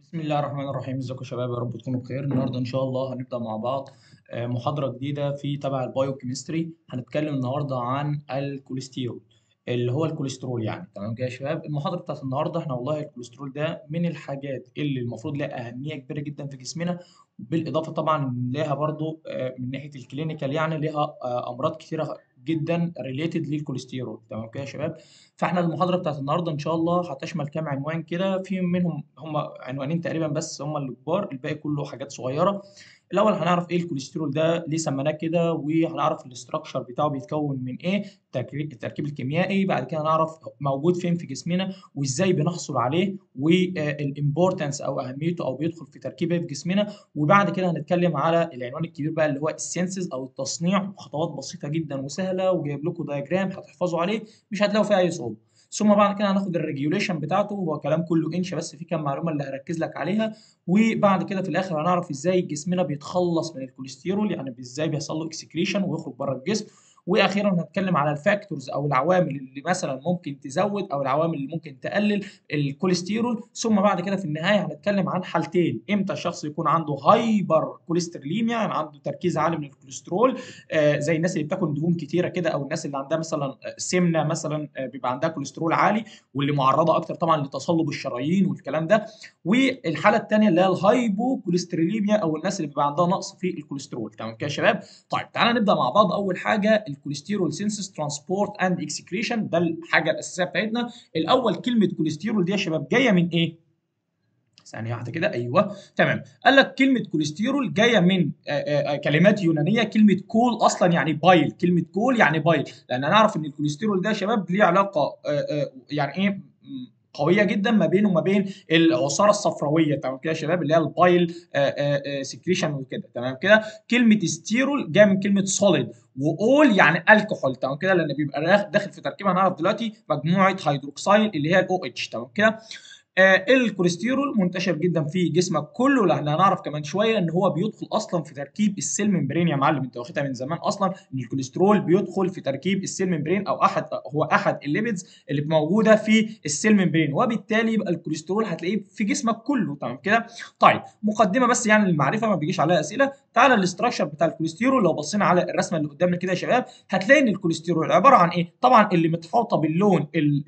بسم الله الرحمن الرحيم ازيكم يا شباب يا رب تكونوا بخير النهارده ان شاء الله هنبدا مع بعض آه، محاضره جديده في تبع البايوكيمستري هنتكلم النهارده عن الكوليسترول اللي هو الكوليسترول يعني تمام كده يا شباب المحاضره بتاعت النهارده احنا والله الكوليسترول ده من الحاجات اللي المفروض لها اهميه كبيره جدا في جسمنا بالاضافه طبعا لها برضو آه، من ناحيه الكلينيكال يعني لها آه، امراض كتيره جدا ريليتد للكوليسترول تمام كده يا شباب فاحنا المحاضره بتاعت النهارده ان شاء الله هتشمل كام عنوان كده في منهم هم عنوانين تقريبا بس هم اللي كبار الباقي كله حاجات صغيره الاول هنعرف ايه الكوليسترول ده ليه سميناه كده وهنعرف الاستراكشر بتاعه بيتكون من ايه التركيب التركيب الكيميائي بعد كده هنعرف موجود فين في جسمنا وازاي بنحصل عليه والامبورتنس او اهميته او بيدخل في تركيبه في جسمنا وبعد كده هنتكلم على العنوان الكبير بقى اللي هو السينسز او التصنيع خطوات بسيطه جدا وسهله وجايب لكم دايجرام هتحفظوا عليه مش هتلاقوا فيها اي صعوبه ثم بعد كده هناخد الريجيوليشن بتاعته هو كلام كله انش بس في كام معلومه اللي هركز لك عليها وبعد كده في الاخر هنعرف ازاي جسمنا بيتخلص من الكوليسترول يعني ازاي بيحصل له اكسكريشن ويخرج بره الجسم واخيرا هنتكلم على الفاكتورز او العوامل اللي مثلا ممكن تزود او العوامل اللي ممكن تقلل الكوليسترول ثم بعد كده في النهايه هنتكلم عن حالتين امتى الشخص يكون عنده هايبر كوليستروليميا يعني عنده تركيز عالي من الكوليسترول آه زي الناس اللي بتاكل دهون كتيره كده او الناس اللي عندها مثلا سمنه مثلا آه بيبقى عندها كوليسترول عالي واللي معرضه اكتر طبعا لتصلب الشرايين والكلام ده والحاله الثانيه اللي هي الهايبو كوليستروليميا او الناس اللي بيبقى عندها نقص في الكوليسترول تمام كده يا شباب طيب تعالى نبدا مع بعض اول حاجه الكوليسترول سينسس ترانسبورت اند اكسكريشن ده الحاجه الاساسيه بتاعتنا الاول كلمه كوليسترول دي يا شباب جايه من ايه ثانيه واحده كده ايوه تمام قال لك كلمه كوليسترول جايه من آآ آآ كلمات يونانيه كلمه كول اصلا يعني بايل كلمه كول يعني بايل لان نعرف ان الكوليسترول ده يا شباب ليه علاقه آآ يعني ايه قويه جدا ما بينه وما بين العصاره الصفراويه تمام كده يا شباب اللي هي البايل سكريشن وكده تمام كده كلمه ستيرول جايه من كلمه سوليد واول يعني الكحول تمام كده لان بيبقى داخل في تركيبها هنعرف دلوقتي مجموعه هيدروكسيل اللي هي الاو اتش تمام كده آه الكوليسترول منتشر جدا في جسمك كله لان هنعرف كمان شويه ان هو بيدخل اصلا في تركيب السيل ممبرين يا معلم انت واخدها من زمان اصلا ان الكوليسترول بيدخل في تركيب السيل ممبرين او احد هو احد الليبيدز اللي موجوده في السيل ممبرين وبالتالي يبقى الكوليسترول هتلاقيه في جسمك كله تمام كده طيب مقدمه بس يعني للمعرفه ما بيجيش عليها اسئله تعالى الاستراكشر بتاع الكوليسترول لو بصينا على الرسمه اللي قدامنا كده يا شباب هتلاقي ان الكوليسترول عباره عن ايه طبعا اللي متحوطه باللون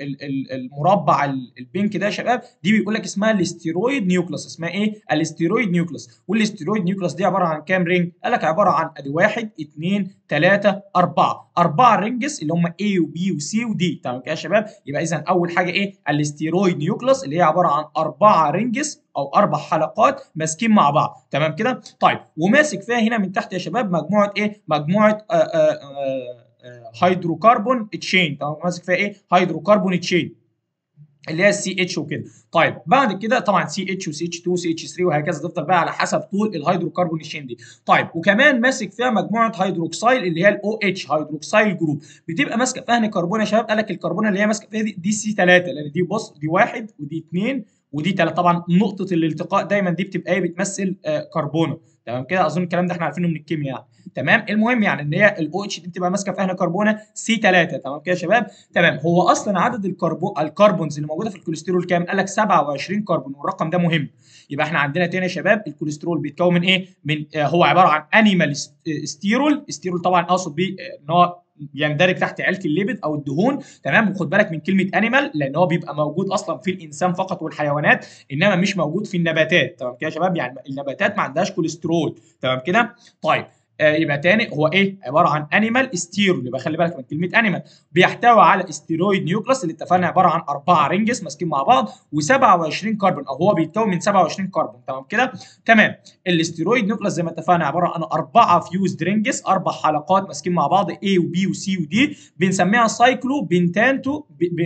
المربع البينك ده يا شباب دي بيقول لك اسمها الاستيرويد نيوكلس اسمها ايه الاستيرويد نيوكلس والاستيرويد نيوكلس دي عباره عن كام رينج قال لك عباره عن ادي 1 2 3 4 4 رينجز اللي هم A وB وC وD تمام كده يا شباب يبقى اذا اول حاجه ايه الاستيرويد نيوكلس اللي هي عباره عن 4 رينجز او اربع حلقات ماسكين مع بعض تمام كده طيب وماسك فيها هنا من تحت يا شباب مجموعه ايه مجموعه آآ آآ هيدروكربون تشين تمام ماسك فيها ايه هيدروكربون تشين اللي هي السي اتش وكده طيب بعد كده طبعا سي اتش وسي اتش 2 وسي اتش 3 وهكذا تفضل بقى على حسب طول الهيدروكربون تشين دي طيب وكمان ماسك فيها مجموعه هيدروكسيل اللي هي الاو اتش هيدروكسيل جروب بتبقى ماسكه فيها كربون يا شباب قال لك الكربونه اللي هي ماسكه فيها دي, دي سي 3 لان دي بص دي واحد ودي اثنين ودي ثلاثه طبعا نقطه الالتقاء دايما دي بتبقى ايه بتمثل آه كربونه تمام كده اظن الكلام ده احنا عارفينه من الكيمياء يعني تمام المهم يعني ان هي الاو اتش دي بتبقى ماسكه فيها كربونه سي 3 تمام كده يا شباب تمام هو اصلا عدد الكربون الكربونز اللي موجوده في الكوليسترول كام قال لك 27 كربون والرقم ده مهم يبقى احنا عندنا تاني يا شباب الكوليسترول بيتكون من ايه من آه هو عباره عن انيمال ستيرول ستيرول طبعا اقصد بيه ان هو يندرج تحت عيله الليبيد او الدهون تمام وخد بالك من كلمه انيمال لان هو بيبقى موجود اصلا في الانسان فقط والحيوانات انما مش موجود في النباتات تمام كده يا شباب يعني النباتات ما عندهاش كوليسترول تمام كده طيب آه يبقى تاني هو ايه عباره عن انيمال ستيرول يبقى خلي بالك من كلمه انيمال بيحتوي على استيرويد نيوكلس اللي اتفقنا عباره عن اربعه رينجز ماسكين مع بعض و27 كربون او هو بيتكون من 27 كربون تمام كده تمام الاستيرويد نيوكلس زي ما اتفقنا عباره عن اربعه فيوزد رينجز اربع حلقات ماسكين مع بعض A وB وC وD بنسميها سايكلو بنتانتو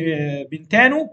بنتانو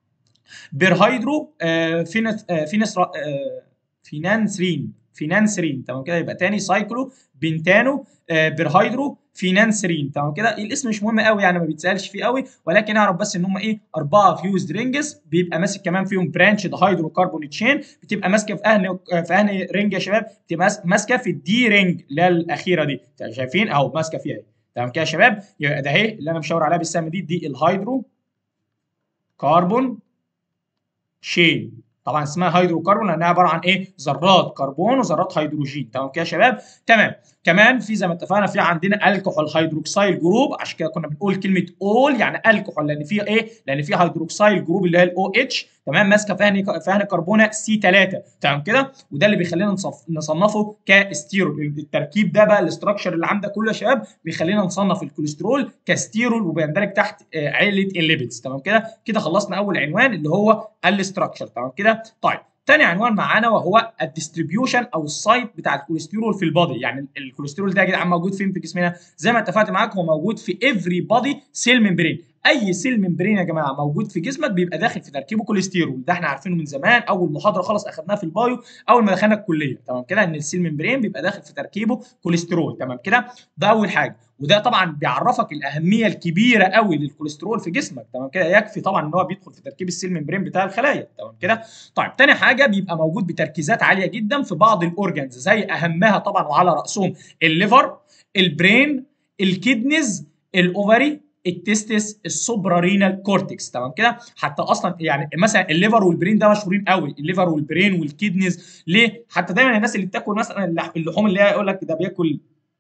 بيرهيدرو آه فينس آه فينس آه فينانسرين فينانسرين تمام كده يبقى تاني سايكلو بنتانو آه بيرهيدرو فينانسرين تمام كده الاسم مش مهم قوي يعني ما بيتسالش فيه قوي ولكن اعرف بس ان هم ايه اربعه فيوزد رينجز بيبقى ماسك كمان فيهم برانش هيدروكربون تشين بتبقى ماسكه في اهل في اهل رينج يا شباب بتبقى ماسكه في الدي رينج اللي هي الاخيره دي شايفين اهو ماسكه فيها تمام كده يا شباب يبقى ده اهي اللي انا مشاور عليها بالسهم دي دي الهيدرو كربون شين طبعا اسمها هيدروكربون لانها عباره عن ايه ذرات كربون وذرات هيدروجين تمام كده يا شباب تمام كمان في زي ما اتفقنا في عندنا الكحول هيدروكسيل جروب عشان كده كنا بنقول كلمه اول يعني الكحول لان في ايه لان في هيدروكسيل جروب اللي هي الاو اتش تمام ماسكه فهن فهن كربونه سي 3 تمام كده وده اللي بيخلينا نصف نصنفه كستيرول التركيب ده بقى الاستراكشر اللي عندك كله يا شباب بيخلينا نصنف الكوليسترول كستيرول وبيندرج تحت عيله الليبيدز تمام كده كده خلصنا اول عنوان اللي هو الاستراكشر تمام كده طيب تاني عنوان معانا وهو الديستريبيوشن او السايت بتاع الكوليسترول في البادي يعني الكوليسترول ده يا جدعان موجود فين في جسمنا زي ما اتفقت معاك هو موجود في افري بادي سيل ممبرين اي سيل ممبرين يا جماعه موجود في جسمك بيبقى داخل في تركيبه كوليسترول ده احنا عارفينه من زمان اول محاضره خلاص اخدناها في البايو اول ما دخلنا الكليه تمام كده ان السيل ممبرين بيبقى داخل في تركيبه كوليسترول تمام كده ده اول حاجه وده طبعا بيعرفك الاهميه الكبيره قوي للكوليسترول في جسمك تمام كده يكفي طبعا ان هو بيدخل في تركيب السيل ممبرين بتاع الخلايا تمام كده طيب تاني حاجه بيبقى موجود بتركيزات عاليه جدا في بعض الاورجنز زي اهمها طبعا وعلى راسهم الليفر البرين الكدنز الاوفري التستس السوبرارينال كورتكس تمام كده حتى اصلا يعني مثلا الليفر والبرين ده مشهورين قوي الليفر والبرين والكدنز ليه حتى دايما الناس اللي بتاكل مثلا اللحوم اللي هي يقول لك ده بياكل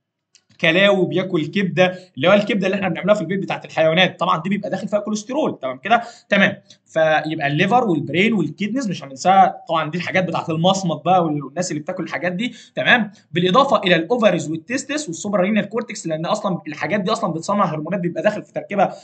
كلاوي بياكل كبده اللي هو الكبده اللي احنا بنعملها في البيت بتاعت الحيوانات طبعا دي بيبقى داخل فيها كوليسترول تمام كده تمام فيبقى الليفر والبرين والكيدنز مش هننساها طبعا دي الحاجات بتاعت المصمت بقى والناس اللي بتاكل الحاجات دي تمام بالاضافه الى الاوفريز والتستس والسوبرارينال كورتكس لان اصلا الحاجات دي اصلا بتصنع هرمونات بيبقى داخل في تركيبها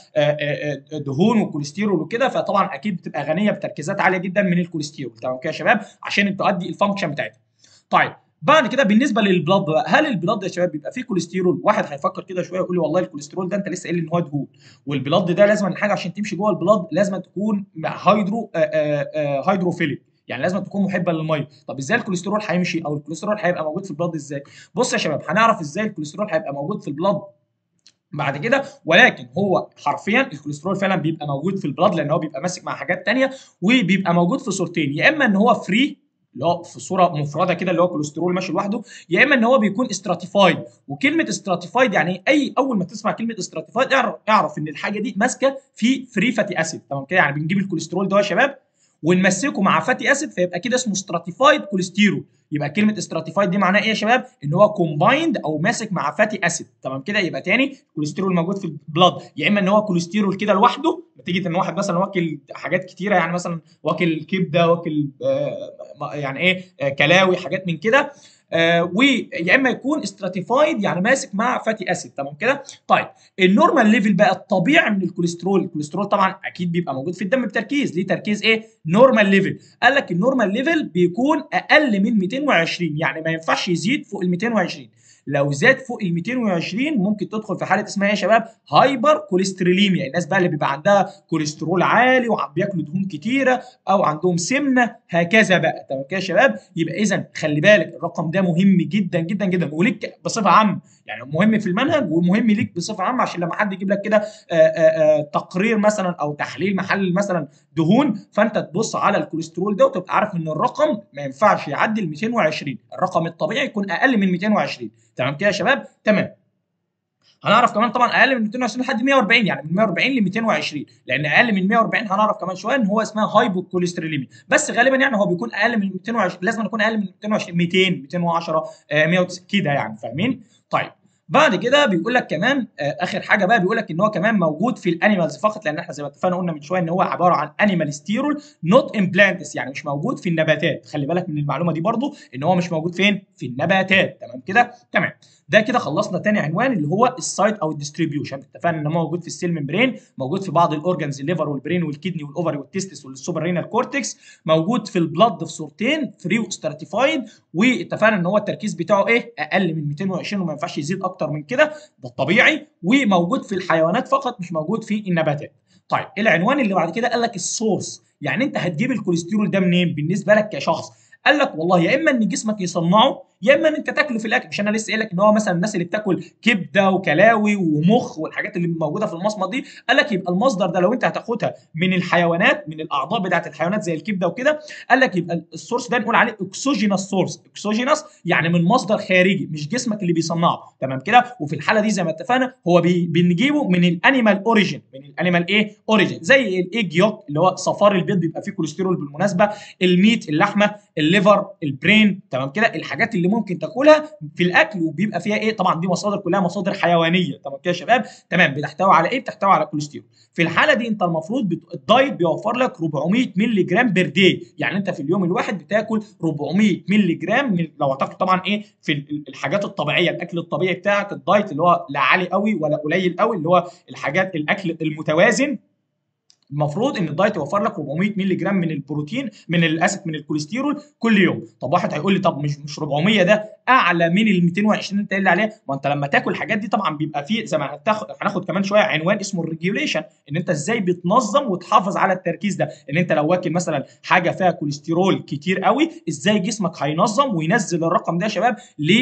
دهون وكوليسترول وكده فطبعا اكيد بتبقى غنيه بتركيزات عاليه جدا من الكوليسترول تمام كده يا شباب عشان تؤدي الفانكشن بتاعتها طيب بعد كده بالنسبه للبلاد بقى هل البلاد يا شباب بيبقى فيه كوليسترول واحد هيفكر كده شويه يقول لي والله الكوليسترول ده انت لسه قايل ان هو دهون والبلاد ده لازم حاجه عشان تمشي جوه البلاد لازم تكون هيدرو هيدروفيليك يعني لازم تكون محبه للميه طب ازاي الكوليسترول هيمشي او الكوليسترول هيبقى موجود في البلاد ازاي بص يا شباب هنعرف ازاي الكوليسترول هيبقى موجود في البلاد بعد كده ولكن هو حرفيا الكوليسترول فعلا بيبقى موجود في البلاد لان هو بيبقى ماسك مع حاجات ثانيه وبيبقى موجود في صورتين يا اما ان هو فري اللي هو في صوره مفرده كده اللي هو كوليسترول ماشي لوحده يا اما ان هو بيكون استراتيفايد وكلمه استراتيفايد يعني اي اول ما تسمع كلمه استراتيفايد اعرف اعرف ان الحاجه دي ماسكه في فري فاتي اسيد تمام كده يعني بنجيب الكوليسترول ده يا شباب ونمسكه مع فاتي اسيد فيبقى كده اسمه ستراتيفايد كوليسترول يبقى كلمه استراتيفايد دي معناها ايه يا شباب ان هو كومبايند او ماسك مع فاتي اسيد تمام كده يبقى تاني الكوليسترول موجود في البلاد يا اما ان هو كوليسترول كده لوحده نتيجه ان واحد مثلا واكل حاجات كتيره يعني مثلا واكل كبده واكل آه يعني ايه آه كلاوي حاجات من كده آه ويا اما يكون استراتيفايد يعني ماسك مع فاتي اسيد تمام كده طيب النورمال ليفل بقى الطبيعي من الكوليسترول الكوليسترول طبعا اكيد بيبقى موجود في الدم بتركيز ليه تركيز ايه نورمال ليفل قال لك النورمال ليفل بيكون اقل من 220 يعني ما ينفعش يزيد فوق ال 220 لو زاد فوق ال 220 ممكن تدخل في حاله اسمها ايه يا شباب؟ هايبر كوليستروليميا، الناس بقى اللي بيبقى عندها كوليسترول عالي وبياكلوا دهون كتيره او عندهم سمنه هكذا بقى، تمام كده يا شباب؟ يبقى اذا خلي بالك الرقم ده مهم جدا جدا جدا وليك بصفه عامه، يعني مهم في المنهج ومهم ليك بصفه عامه عشان لما حد يجيب لك كده تقرير مثلا او تحليل محل مثلا دهون فانت تبص على الكوليسترول ده وتبقى عارف ان الرقم ما ينفعش يعدي ال 220 الرقم الطبيعي يكون اقل من 220 تمام كده يا شباب تمام هنعرف كمان طبعا اقل من 220 لحد 140 يعني من 140 ل 220 لان اقل من 140 هنعرف كمان شويه ان هو اسمها هايبوكوليستروليميا بس غالبا يعني هو بيكون اقل من 220 لازم يكون اقل من 220 200 210 آه 190 كده يعني فاهمين طيب بعد كده بيقول لك كمان آه اخر حاجه بقى بيقول لك ان هو كمان موجود في الانيمالز فقط لان احنا زي ما اتفقنا قلنا من شويه ان هو عباره عن انيمال ستيرول نوت ان بلانتس يعني مش موجود في النباتات خلي بالك من المعلومه دي برضو ان هو مش موجود فين في النباتات تمام كده تمام ده كده خلصنا تاني عنوان اللي هو السايت او الديستريبيوشن اتفقنا ان هو موجود في السيل ممبرين موجود في بعض الاورجنز الليفر والبرين والكدني والاوفري والتستس والسوبر رينال كورتكس موجود في البلد في صورتين فري وستراتيفايد واتفقنا ان هو التركيز بتاعه ايه اقل من 220 وما ينفعش يزيد اكتر من كده ده الطبيعي وموجود في الحيوانات فقط مش موجود في النباتات طيب العنوان اللي بعد كده قال لك السورس يعني انت هتجيب الكوليسترول ده منين بالنسبه لك كشخص قال لك والله يا اما ان جسمك يصنعه يا اما ان انت تاكله في الاكل مش انا لسه قايل لك ان هو مثلا الناس اللي بتاكل كبده وكلاوي ومخ والحاجات اللي موجوده في المصمت دي قال لك يبقى المصدر ده لو انت هتاخدها من الحيوانات من الاعضاء بتاعت الحيوانات زي الكبده وكده قال لك يبقى السورس ده نقول عليه اكسوجينس سورس اكسوجينس يعني من مصدر خارجي مش جسمك اللي بيصنعه تمام كده وفي الحاله دي زي ما اتفقنا هو بي بنجيبه من الانيمال اوريجين من الانيمال ايه اوريجين زي الايج يوك اللي هو صفار البيض بيبقى فيه كوليسترول بالمناسبه الميت اللحمه الليفر البرين تمام كده الحاجات اللي ممكن تاكلها في الاكل وبيبقى فيها ايه طبعا دي مصادر كلها مصادر حيوانيه تمام كده يا شباب تمام بتحتوي على ايه بتحتوي على كوليسترول في الحاله دي انت المفروض بت... الدايت بيوفر لك 400 مللي جرام بير داي يعني انت في اليوم الواحد بتاكل 400 مللي جرام من... لو هتاكل طبعا ايه في الحاجات الطبيعيه الاكل الطبيعي بتاعك الدايت اللي هو لا عالي قوي ولا قليل قوي اللي هو الحاجات الاكل المتوازن المفروض ان الدايت يوفر لك 400 مللي جرام من البروتين من الاسف من الكوليسترول كل يوم طب واحد هيقول لي طب مش مش 400 ده اعلى من ال 220 اللي انت قايل عليه ما انت لما تاكل الحاجات دي طبعا بيبقى فيه زي ما هتاخد هناخد كمان شويه عنوان اسمه الريجيوليشن ان انت ازاي بتنظم وتحافظ على التركيز ده ان انت لو واكل مثلا حاجه فيها كوليسترول كتير قوي ازاي جسمك هينظم وينزل الرقم ده يا شباب ل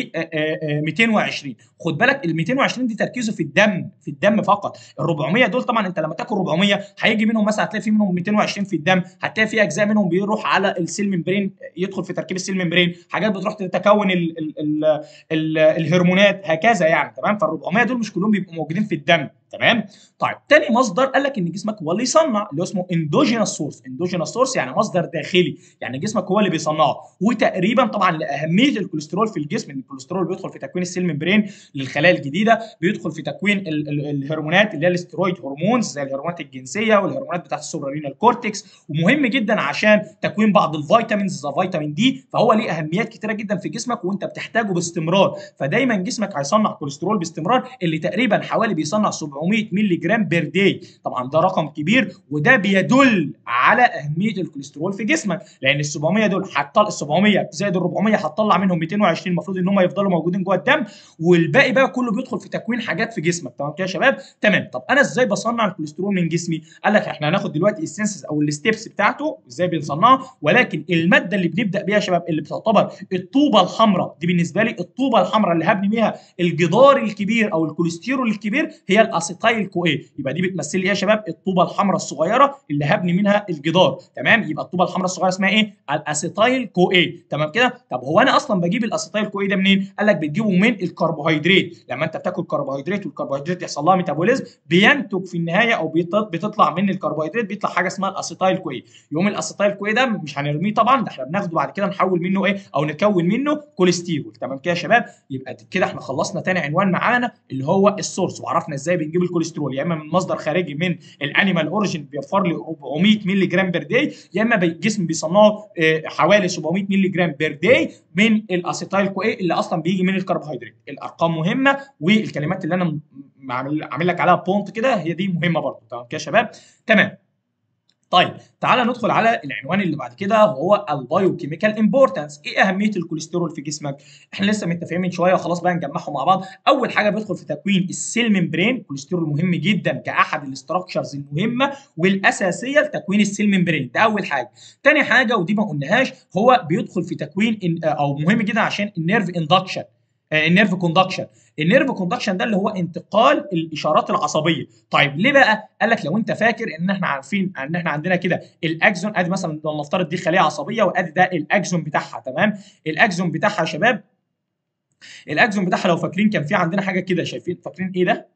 220 خد بالك ال 220 دي تركيزه في الدم في الدم فقط ال 400 دول طبعا انت لما تاكل 400 هيجي منهم مثلا هتلاقي في منهم 220 في الدم هتلاقي في اجزاء منهم بيروح على السيل ممبرين يدخل في تركيب السيل ممبرين حاجات بتروح تتكون ال ال ال ال الهرمونات هكذا يعني تمام فال 400 دول مش كلهم بيبقوا موجودين في الدم تمام طيب تاني مصدر قال لك ان جسمك هو اللي يصنع اللي هو اسمه اندوجينس سورس اندوجينس سورس يعني مصدر داخلي يعني جسمك هو اللي بيصنعه وتقريبا طبعا لاهميه الكوليسترول في الجسم ان الكوليسترول بيدخل في تكوين السيل ممبرين للخلايا الجديده بيدخل في تكوين ال ال الهرمونات اللي هي الاسترويد هرمونز زي الهرمونات الجنسيه والهرمونات بتاعت السوبرارينال كورتكس ومهم جدا عشان تكوين بعض الفيتامينز زي فيتامين دي فهو ليه اهميات كتيره جدا في جسمك وانت بتحتاجه باستمرار فدايما جسمك هيصنع كوليسترول باستمرار اللي تقريبا حوالي بيصنع 700 مللي جرام بير داي طبعا ده رقم كبير وده بيدل على اهميه الكوليسترول في جسمك لان ال 700 دول هتطلع ال 700 زائد ال 400 هتطلع منهم 220 المفروض ان هم يفضلوا موجودين جوه الدم والباقي بقى كله بيدخل في تكوين حاجات في جسمك تمام كده يا شباب تمام طب انا ازاي بصنع الكوليسترول من جسمي قال لك احنا هناخد دلوقتي السنسز او الستبس بتاعته ازاي بنصنعه ولكن الماده اللي بنبدا بيها يا شباب اللي بتعتبر الطوبه الحمراء دي بالنسبه لي الطوبه الحمراء اللي هبني بيها الجدار الكبير او الكوليسترول الكبير هي الاسيتايل كو ايه يبقى دي بتمثل لي ايه يا شباب الطوبه الحمراء الصغيره اللي هبني منها الجدار تمام يبقى الطوبه الحمراء الصغيره اسمها ايه الاسيتايل كو ايه تمام كده طب هو انا اصلا بجيب الاسيتايل كو ايه ده منين قال لك بتجيبه من الكربوهيدرات لما انت بتاكل كربوهيدرات والكربوهيدرات يحصل لها ميتابوليزم بينتج في النهايه او بتطلع من الكربوهيدرات بيطلع حاجه اسمها الاسيتايل كو ايه يوم الاسيتايل كو ايه ده مش هنرميه طبعا ده احنا بناخده بعد كده نحول منه ايه او نكون منه كوليسترول تمام كده يا شباب يبقى كده احنا خلصنا تاني عنوان معانا اللي هو السورس وعرفنا ازاي بنجيب الكوليسترول يا اما من مصدر خارجي من الانيمال اوريجين بيوفر لي 400 مللي جرام بير داي يا اما الجسم بيصنعه حوالي 700 مللي جرام بير داي من الاسيتايل كو اللي اصلا بيجي من الكربوهيدرات الارقام مهمه والكلمات اللي انا عامل لك عليها بونت كده هي دي مهمه برضه تمام كده يا شباب تمام طيب تعالى ندخل على العنوان اللي بعد كده وهو البايوكيميكال امبورتنس ايه اهميه الكوليسترول في جسمك احنا لسه متفقين من شويه وخلاص بقى نجمعهم مع بعض اول حاجه بيدخل في تكوين السيل ممبرين الكوليسترول مهم جدا كاحد الاستراكشرز المهمه والاساسيه لتكوين السيل ممبرين ده اول حاجه تاني حاجه ودي ما قلناهاش هو بيدخل في تكوين او مهم جدا عشان النيرف اندكشن النيرف كوندكشن النيرف كوندكشن ده اللي هو انتقال الاشارات العصبيه طيب ليه بقى قال لك لو انت فاكر ان احنا عارفين ان احنا عندنا كده الاكزون ادي مثلا لو نفترض دي خليه عصبيه وادي ده الاكزون بتاعها تمام الاكزون بتاعها يا شباب الاكزون بتاعها لو فاكرين كان في عندنا حاجه كده شايفين فاكرين ايه ده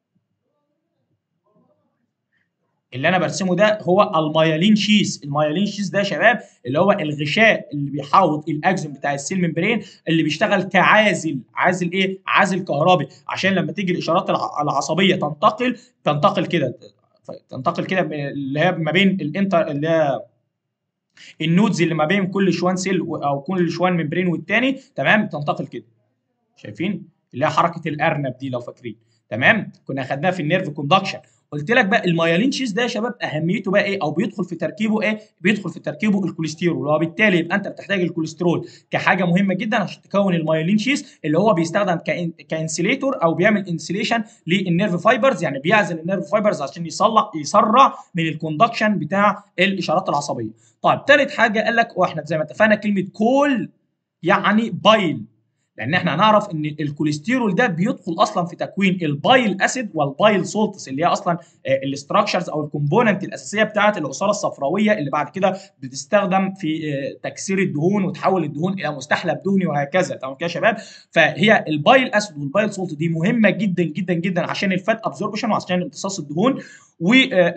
اللي انا برسمه ده هو المايلين شيس المايلين شيس ده يا شباب اللي هو الغشاء اللي بيحاوط الاكزون بتاع السيل ممبرين اللي بيشتغل كعازل عازل ايه عازل كهربي عشان لما تيجي الاشارات العصبيه تنتقل تنتقل كده تنتقل كده اللي هي ما بين الانتر اللي هي النودز اللي ما بين كل شوان سيل او كل شوان ممبرين والتاني تمام تنتقل كده شايفين اللي هي حركه الارنب دي لو فاكرين تمام كنا اخدناها في النيرف كوندكشن قلت لك بقى المايلين شيز ده يا شباب اهميته بقى ايه او بيدخل في تركيبه ايه بيدخل في تركيبه الكوليسترول وبالتالي يبقى انت بتحتاج الكوليسترول كحاجه مهمه جدا عشان تكون المايلين شيز اللي هو بيستخدم كانسيليتور او بيعمل انسيليشن للنيرف فايبرز يعني بيعزل النيرف فايبرز عشان يصلح يسرع من الكوندكشن بتاع الاشارات العصبيه طيب ثالث حاجه قال لك واحنا زي ما اتفقنا كلمه كول يعني بايل لان احنا هنعرف ان الكوليسترول ده بيدخل اصلا في تكوين البايل اسيد والبايل سولتس اللي هي اصلا الاستراكشرز او الكومبوننت الاساسيه بتاعه العصاره الصفراويه اللي بعد كده بتستخدم في تكسير الدهون وتحول الدهون الى مستحلب دهني وهكذا تمام كده يا شباب فهي البايل اسيد والبايل سولت دي مهمه جدا جدا جدا عشان الفات ابزوربشن وعشان امتصاص الدهون و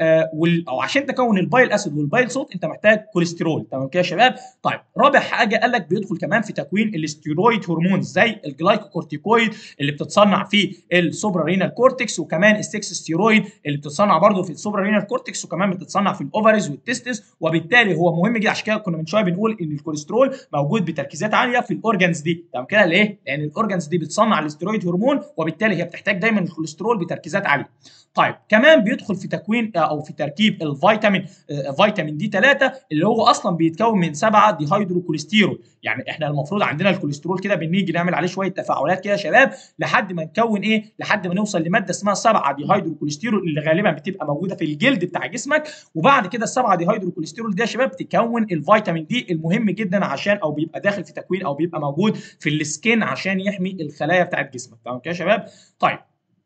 او عشان تكون البايل اسيد والبايل سولت انت محتاج كوليسترول تمام كده يا شباب طيب رابع حاجه قال لك بيدخل كمان في تكوين الاستيرويد هرمونز زي الجلايكوكورتيكويد اللي بتتصنع في السوبرا رينال كورتكس وكمان السكس ستيرويد اللي بتتصنع برضه في السوبرا رينال كورتكس وكمان بتتصنع في الاوفريز والتستس وبالتالي هو مهم جدا عشان كده كنا من شويه بنقول ان الكوليسترول موجود بتركيزات عاليه في الاورجنز دي تمام كده ليه؟ لان الاورجنز دي بتصنع الاستيرويد هرمون وبالتالي هي بتحتاج دايما الكوليسترول بتركيزات عاليه طيب كمان بيدخل في تكوين او في تركيب الفيتامين فيتامين دي 3 اللي هو اصلا بيتكون من 7 ديهيدروكوليسترول يعني احنا المفروض عندنا الكوليسترول كده بنيجي نعمل عليه شويه تفاعلات كده يا شباب لحد ما نكون ايه لحد ما نوصل لماده اسمها 7 ديهيدروكوليسترول اللي غالبا بتبقى موجوده في الجلد بتاع جسمك وبعد كده السبعه ديهيدروكوليسترول دي يا شباب تكون الفيتامين دي المهم جدا عشان او بيبقى داخل في تكوين او بيبقى موجود في السكين عشان يحمي الخلايا بتاعت جسمك تمام كده يا شباب طيب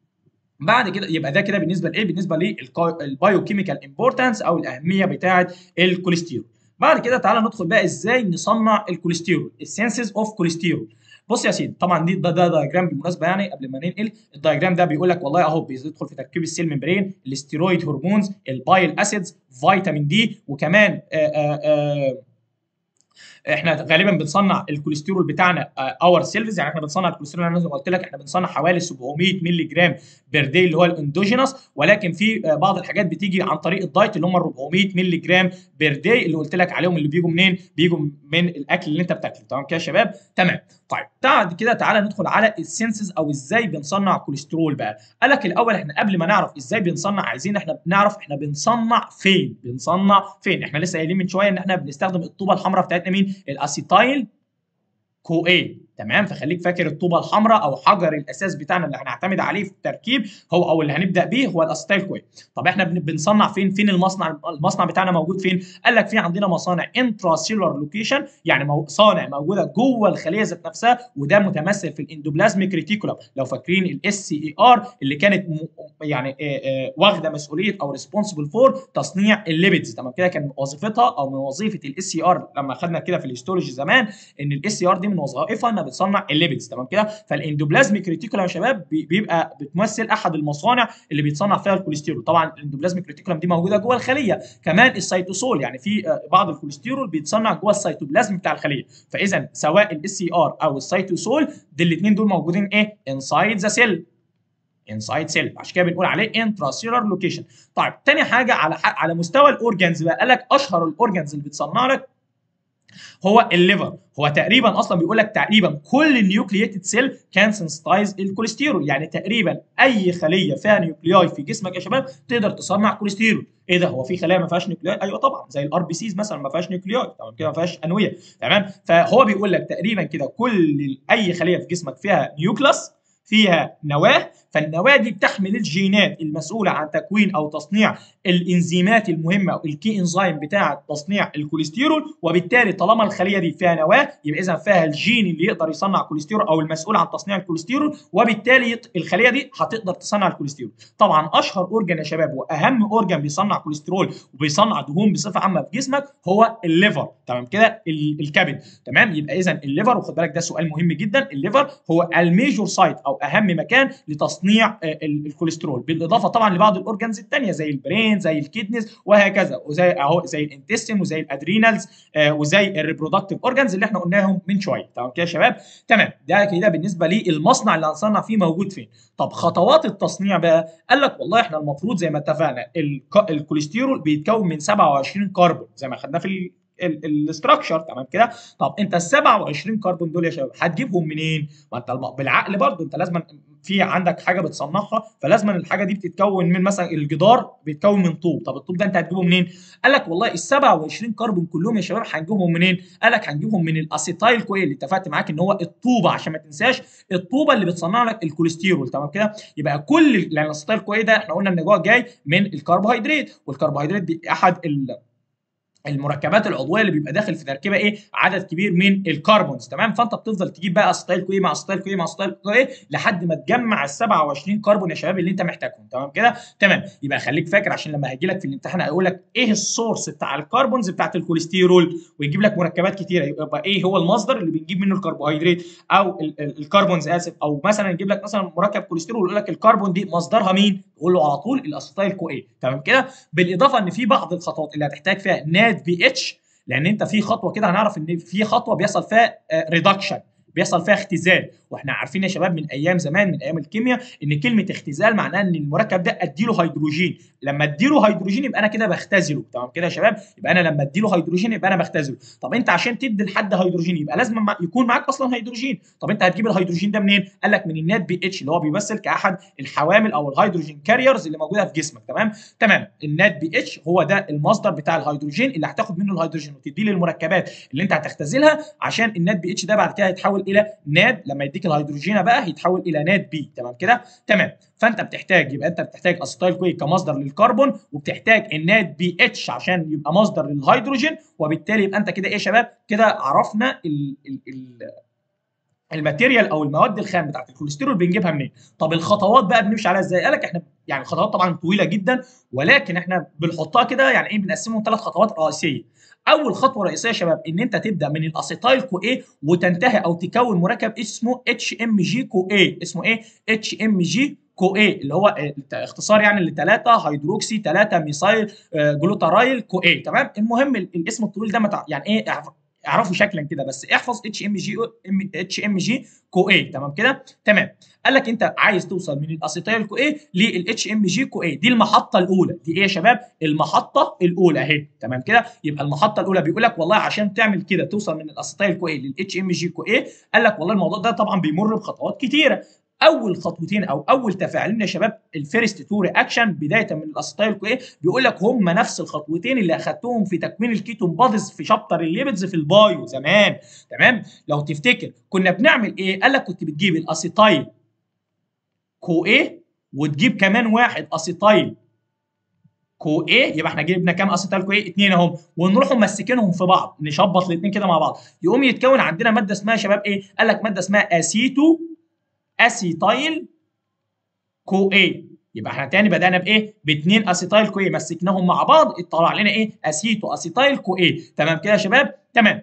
بعد كده يبقى ده كده بالنسبه لايه بالنسبه للبايوكيميكال امبورتانس او الاهميه بتاعه الكوليسترول بعد كده تعالى ندخل بقى ازاي نصنع الكوليسترول السنسز اوف كوليسترول بص يا سيدي طبعا دي ده, ده دايجرام بالمناسبه يعني قبل ما ننقل الدايجرام ده بيقول لك والله اهو بيدخل في تركيب السيل ممبرين الاستيرويد هرمونز البايل اسيدز فيتامين دي وكمان آآ آآ احنا غالبا بنصنع الكوليسترول بتاعنا اور سيلفز يعني احنا بنصنع الكوليسترول انا زي ما قلت لك احنا بنصنع حوالي 700 مللي جرام بير داي اللي هو الاندوجينوس ولكن في بعض الحاجات بتيجي عن طريق الدايت اللي هم 400 مللي جرام بير داي اللي قلت لك عليهم اللي بيجوا منين؟ بيجوا من الاكل اللي انت بتاكله تمام كده يا شباب؟ تمام طيب بعد كده تعالى ندخل على السنسز او ازاي بنصنع كوليسترول بقى قال لك الاول احنا قبل ما نعرف ازاي بنصنع عايزين احنا بنعرف احنا بنصنع فين بنصنع فين احنا لسه قايلين من شويه ان احنا بنستخدم الطوبه الحمراء بتاعتنا مين الاسيتايل كو اي تمام فخليك فاكر الطوبه الحمراء او حجر الاساس بتاعنا اللي هنعتمد عليه في التركيب هو او اللي هنبدا بيه هو الاسيتايل كو اي طب احنا بنصنع فين فين المصنع المصنع بتاعنا موجود فين قال لك في عندنا مصانع انترا سيلولار لوكيشن يعني مصانع موجوده جوه الخليه ذات نفسها وده متمثل في الاندوبلازميك ريتيكولم لو فاكرين الاس سي اي ار اللي كانت م... يعني واخده مسؤوليه او ريسبونسبل فور تصنيع الليبيدز تمام كده كان وظيفتها او من وظيفه الاس سي ار لما خدنا كده في الهيستولوجي زمان ان الاس سي ار دي من وظائفها انها بتصنع الليبيدز تمام كده فالاندوبلازميك ريتيكولم يا شباب بيبقى بتمثل احد المصانع اللي بيتصنع فيها الكوليسترول طبعا الاندوبلازميك ريتيكولم دي موجوده جوه الخليه كمان السيتوسول يعني في بعض الكوليسترول بيتصنع جوه السيتوبلازم بتاع الخليه فاذا سواء الاس سي ار او السيتوسول دي الاثنين دول موجودين ايه انسايد ذا سيل انسايد سيل عشان كده بنقول عليه انترا سيلر لوكيشن طيب تاني حاجه على على مستوى الاورجنز بقى قال لك اشهر الاورجنز اللي بتصنع لك هو الليفر هو تقريبا اصلا بيقول لك تقريبا كل النيوكلييتد سيل كان سنسيتايز الكوليسترول يعني تقريبا اي خليه فيها نيوكلياي في جسمك يا شباب تقدر تصنع كوليسترول ايه ده هو في خلايا ما فيهاش نيوكلياي ايوه طبعا زي الار بي سيز مثلا ما فيهاش نيوكلياي تمام كده ما فيهاش انويه تمام فهو بيقول لك تقريبا كده كل اي خليه في جسمك فيها نيوكلاس فيها نواه فالنواه دي بتحمل الجينات المسؤوله عن تكوين او تصنيع الانزيمات المهمه الكي انزيم بتاع تصنيع الكوليسترول وبالتالي طالما الخليه دي فيها نواه يبقى اذا فيها الجين اللي يقدر يصنع كوليسترول او المسؤول عن تصنيع الكوليسترول وبالتالي الخليه دي هتقدر تصنع الكوليسترول طبعا اشهر اورجان يا شباب واهم اورجان بيصنع كوليسترول وبيصنع دهون بصفه عامه في جسمك هو الليفر تمام كده الكبد تمام يبقى اذا الليفر وخد بالك ده سؤال مهم جدا الليفر هو الميجور سايت او اهم مكان لتصنيع الكوليسترول بالاضافه طبعا لبعض الاورجانز الثانيه زي البرين زي الكيدنيز وهكذا وزي اهو زي الانتستين وزي الادرينالز آه وزي الريبرودكتيف اورجانز اللي احنا قلناهم من شويه تمام كده يا شباب تمام ده كده بالنسبه للمصنع اللي هنصنع فيه موجود فين طب خطوات التصنيع بقى قال لك والله احنا المفروض زي ما اتفقنا الكوليسترول بيتكون من 27 كربون زي ما خدناه في الاستراكشر تمام كده طب انت ال 27 كربون دول يا شباب هتجيبهم منين ما انت بالعقل برضه انت لازم في عندك حاجه بتصنعها فلازم الحاجه دي بتتكون من مثلا الجدار بيتكون من طوب طب الطوب ده انت هتجيبه منين قال لك والله ال 27 كربون كلهم يا شباب هنجيبهم منين قال لك هنجيبهم من الاسيتايل كويل اللي اتفقت معاك ان هو الطوبه عشان ما تنساش الطوبه اللي بتصنع لك الكوليسترول تمام كده يبقى كل لان الاسيتايل كويل ده احنا قلنا ان هو جاي من الكربوهيدرات والكربوهيدرات دي احد ال المركبات العضويه اللي بيبقى داخل في تركيبه ايه عدد كبير من الكربونز تمام فانت بتفضل تجيب بقى اسيتايل كوي مع اسيتايل كوي مع اسيتايل كوي لحد ما تجمع ال 27 كربون يا شباب اللي انت محتاجهم تمام كده تمام يبقى خليك فاكر عشان لما هيجي لك في الامتحان هيقول لك ايه السورس بتاع الكربونز بتاعت الكوليسترول ويجيب لك مركبات كتيره يبقى ايه هو المصدر اللي بنجيب منه الكربوهيدرات او الكربونز اسف او مثلا يجيب لك مثلا مركب كوليسترول ويقول لك الكربون دي مصدرها مين تقول له على طول الاسيتايل كوي تمام كده بالاضافه ان في بعض الخطوات اللي هتحتاج فيها ناد بي اتش لان انت في خطوه كده هنعرف ان في خطوه بيحصل فيها ريدكشن بيحصل فيها اختزال واحنا عارفين يا شباب من ايام زمان من ايام الكيمياء ان كلمه اختزال معناها ان المركب ده اديله هيدروجين لما اديله هيدروجين يبقى انا كده بختزله تمام كده يا شباب يبقى انا لما اديله هيدروجين يبقى انا بختزله طب انت عشان تدي لحد هيدروجين يبقى لازم يكون معاك اصلا هيدروجين طب انت هتجيب الهيدروجين ده منين قال لك من النات بي اتش اللي هو بيمثل كاحد الحوامل او الهيدروجين كاريرز اللي موجوده في جسمك تمام تمام النات بي اتش هو ده المصدر بتاع الهيدروجين اللي هتاخد منه الهيدروجين وتديه للمركبات اللي انت هتختزلها عشان النات بي اتش ده بعد كده هيتحول الى ناد لما يديك الهيدروجين بقى هيتحول الى ناد بي تمام كده تمام فانت بتحتاج يبقى انت بتحتاج اسيتايل كوي كمصدر للكربون وبتحتاج الناد بي اتش عشان يبقى مصدر للهيدروجين وبالتالي يبقى انت كده ايه يا شباب كده عرفنا ال ال ال الماتيريال او المواد الخام بتاعت الكوليسترول بنجيبها منين طب الخطوات بقى بنمشي عليها ازاي قال لك احنا يعني الخطوات طبعا طويله جدا ولكن احنا بنحطها كده يعني ايه بنقسمهم ثلاث خطوات رئيسيه اول خطوه رئيسيه يا شباب ان انت تبدا من الاسيتايل كو اي وتنتهي او تكون مركب اسمه اتش ام جي كو اي اسمه ايه اتش ام جي كو اي اللي هو اختصار يعني لثلاثه هيدروكسي ثلاثه ميثايل جلوتارايل كو اي تمام المهم الاسم الطويل ده متع... يعني ايه اعرفه شكلا كده بس احفظ اتش ام جي اتش ام جي كو اي تمام كده تمام قال لك انت عايز توصل من الاسيتايل كو اي للاتش ام جي كو اي دي المحطه الاولى دي ايه يا شباب المحطه الاولى اهي تمام كده يبقى المحطه الاولى بيقول لك والله عشان تعمل كده توصل من الاسيتايل كو اي للاتش ام جي كو اي قال لك والله الموضوع ده طبعا بيمر بخطوات كتيره اول خطوتين او اول تفاعلين يا شباب الفيرست تو رياكشن بدايه من الاسيتايل كو ايه بيقول لك هم نفس الخطوتين اللي اخدتهم في تكوين الكيتون بوديز في شابتر الليبيدز في البايو زمان تمام لو تفتكر كنا بنعمل ايه قال لك كنت بتجيب الاسيتايل كو ايه وتجيب كمان واحد اسيتايل كو ايه يبقى احنا جبنا كام اسيتايل كو ايه اثنين اهم ونروحوا ممسكينهم في بعض نشبط الاثنين كده مع بعض يقوم يتكون عندنا ماده اسمها يا شباب ايه قال لك ماده اسمها اسيتو اسيتايل كو اي يبقى احنا تاني بدانا بايه؟ باثنين اسيتايل كو اي مسكناهم مع بعض اطلع لنا ايه؟ اسيتو اسيتايل كو اي تمام كده يا شباب؟ تمام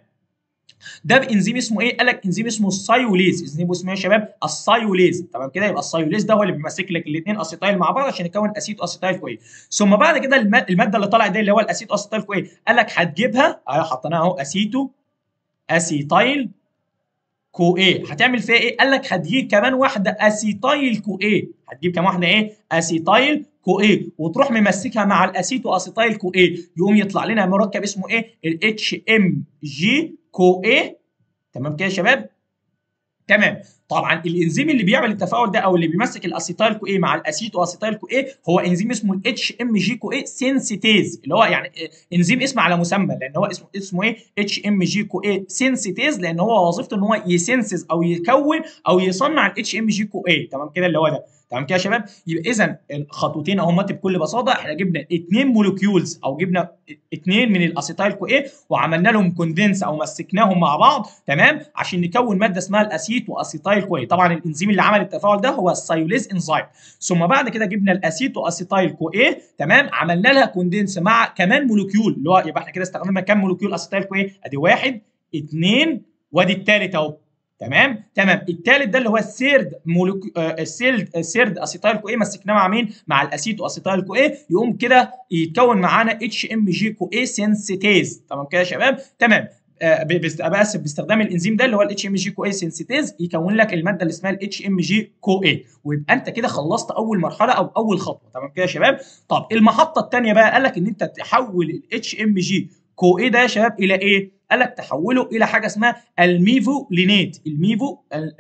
ده بانزيم اسمه ايه؟ قال لك انزيم اسمه السايوليز، انزيم اسمه ايه يا شباب؟ السايوليز، تمام كده؟ يبقى السايوليز ده هو اللي بيمسك لك الاثنين اسيتايل مع بعض عشان يكون اسيتو اسيتايل كوي. ثم بعد كده الماده اللي طلعت دي اللي هو الاسيتو اسيتايل كوي، قال لك هتجيبها اهي حطيناها اهو اسيتو اسيتايل كو ايه هتعمل فيها ايه؟ قال لك هتجيب كمان واحده اسيتايل كو ايه، هتجيب كمان واحده ايه؟ اسيتايل كو ايه وتروح ممسكها مع الاسيتو اسيتايل كو ايه يقوم يطلع لنا مركب اسمه ايه؟ الاتش ام جي كو ايه تمام كده يا شباب؟ تمام طبعا الانزيم اللي بيعمل التفاعل ده او اللي بيمسك الاسيتايل كو ايه مع الاسيتو اسيتايل كو ايه هو انزيم اسمه الاتش ام جي كو ايه سينسيتيز اللي هو يعني انزيم اسم على مسمى لان هو اسمه اسمه ايه اتش ام جي كو ايه سينسيتيز لان هو وظيفته ان هو يسنسز او يكون او يصنع الاتش ام جي كو ايه تمام كده اللي هو ده تمام كده يا شباب يبقى اذا الخطوتين اهم بكل بساطه احنا جبنا اثنين مولكيولز او جبنا اثنين من الاسيتايل كو ايه وعملنا لهم كوندنس او مسكناهم مع بعض تمام عشان نكون ماده اسمها الاسيتو اسيتايل كو ايه طبعا الانزيم اللي عمل التفاعل ده هو السايوليز انزيم ثم بعد كده جبنا الاسيتو اسيتايل كو ايه تمام عملنا لها كوندنس مع كمان مولكيول اللي هو يبقى احنا كده استخدمنا كام مولكيول اسيتايل كو ايه ادي واحد اثنين وادي الثالث اهو تمام تمام الثالث ده اللي هو السيرد مولك... آه السيرد السيرد اسيتايل كو ايه مسكناه مع مين مع الاسيتو اسيتايل كو ايه يقوم كده يتكون معانا اتش ام جي كو ايه سينسيتيز تمام كده يا شباب تمام آه باسف باستخدام الانزيم ده اللي هو الاتش ام جي كو اي سينسيتيز يكون لك الماده اللي اسمها الاتش ام جي كو اي ويبقى انت كده خلصت اول مرحله او اول خطوه تمام كده يا شباب طب المحطه الثانيه بقى قال لك ان انت تحول الاتش ام جي كو ايه ده يا شباب الى ايه قال لك تحوله الى حاجه اسمها الميفو لينيت الميفو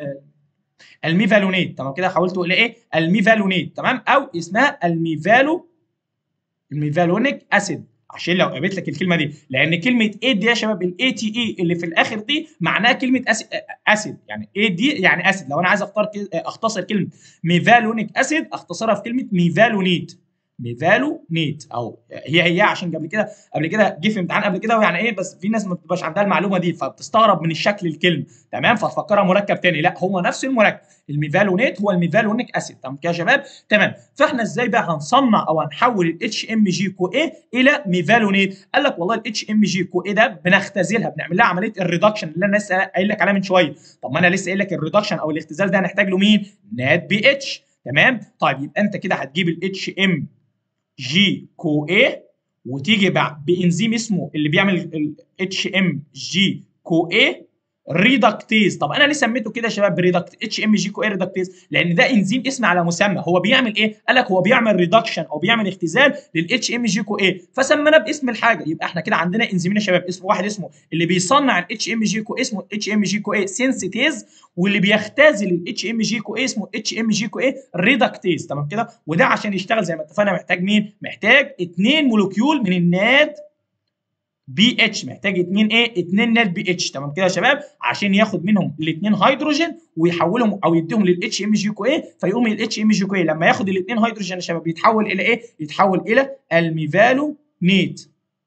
الميفالونيت تمام كده حولته الى ايه الميفالونيت تمام او اسمها الميفالو الميفالونيك اسيد عشان لو قابلت لك الكلمه دي لان كلمه ايه دي يا شباب الاي تي اي اللي في الاخر دي معناها كلمه اسيد, أسيد. يعني ايه دي يعني اسيد لو انا عايز اختار اختصر كلمه ميفالونيك اسيد اختصرها في كلمه ميفالونيت ميفالو نيت او هي هي عشان قبل كده قبل كده جه في امتحان قبل كده ويعني ايه بس في ناس ما بتبقاش عندها المعلومه دي فبتستغرب من الشكل الكلمه تمام فتفكرها مركب تاني لا هو نفس المركب الميفالونيت هو الميفالونيك اسيد تمام كده يا شباب تمام فاحنا ازاي بقى هنصنع او هنحول الاتش ام جي كو اي الى ميفالونيت قال لك والله الاتش ام جي كو اي ده بنختزلها بنعمل لها عمليه الريدكشن اللي انا لسه قايل لك عليها من شويه طب ما انا لسه قايل لك الريدكشن او الاختزال ده هنحتاج له مين نات بي اتش تمام طيب يبقى انت كده هتجيب الاتش ام جي كو اي وتيجي بانزيم اسمه اللي بيعمل الاتش ام جي كو اي ريدكتيز طب انا ليه سميته كده يا شباب ريدكت اتش ام جي كو اي ريدكتيز لان ده انزيم اسم على مسمى هو بيعمل ايه قال لك هو بيعمل ريدكشن او بيعمل اختزال للاتش ام جي كو اي فسميناه باسم الحاجه يبقى احنا كده عندنا انزيمين يا شباب اسمه واحد اسمه اللي بيصنع الاتش ام جي كو اسمه اتش ام جي كو اي سينسيتيز واللي بيختزل الاتش ام جي كو اي اسمه اتش ام جي كو اي ريدكتيز تمام كده وده عشان يشتغل زي ما اتفقنا محتاج مين محتاج اثنين مولكيول من الناد بي اتش محتاج 2 ايه 2 نات بي اتش تمام كده يا شباب عشان ياخد منهم الاثنين هيدروجين ويحولهم او يديهم للاتش ام جي كو ايه فيقوم الاتش ام جي كو ايه لما ياخد الاثنين هيدروجين يا شباب يتحول الى ايه يتحول الى الميفالو نيت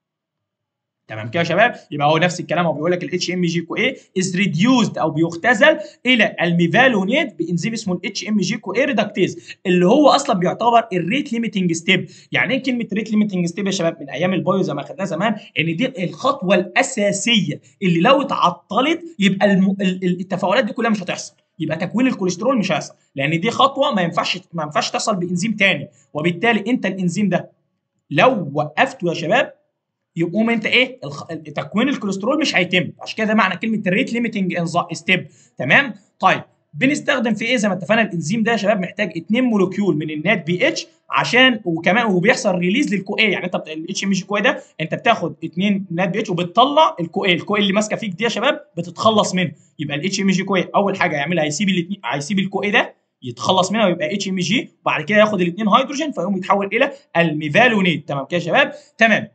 تمام كده يا شباب يبقى هو نفس الكلام هو بيقول لك الاتش ام جي كو اي از ريديوزد او بيختزل الى الميفالونيت بانزيم اسمه الاتش ام جي كو اي ريدكتيز اللي هو اصلا بيعتبر الريت ليميتنج ستيب يعني ايه كلمه ريت ليميتنج ستيب يا شباب من ايام البايو زي ما خدناها زمان ان دي الخطوه الاساسيه اللي لو اتعطلت يبقى الم... التفاعلات دي كلها مش هتحصل يبقى تكوين الكوليسترول مش هيحصل لان دي خطوه ما ينفعش ما ينفعش تصل بانزيم تاني وبالتالي انت الانزيم ده لو وقفته يا شباب يقوم انت ايه الخ... تكوين الكوليسترول مش هيتم عشان كده ده معنى كلمه الريت ليميتنج ستيب تمام طيب بنستخدم في ايه زي ما اتفقنا الانزيم ده يا شباب محتاج 2 مولكيول من النات بي اتش عشان وكمان وبيحصل ريليز للكو اي يعني انت الاتش ام جي كو ده انت بتاخد 2 نات بي اتش وبتطلع الكو اي الكو اي اللي ماسكه فيك دي يا شباب بتتخلص منه يبقى الاتش ام جي كو اول حاجه يعملها هيسيب الاثنين هيسيب الكو اي ده يتخلص منها ويبقى اتش ام جي وبعد كده ياخد الاثنين هيدروجين فيقوم يتحول الى الميفالونيت تمام كده يا شباب تمام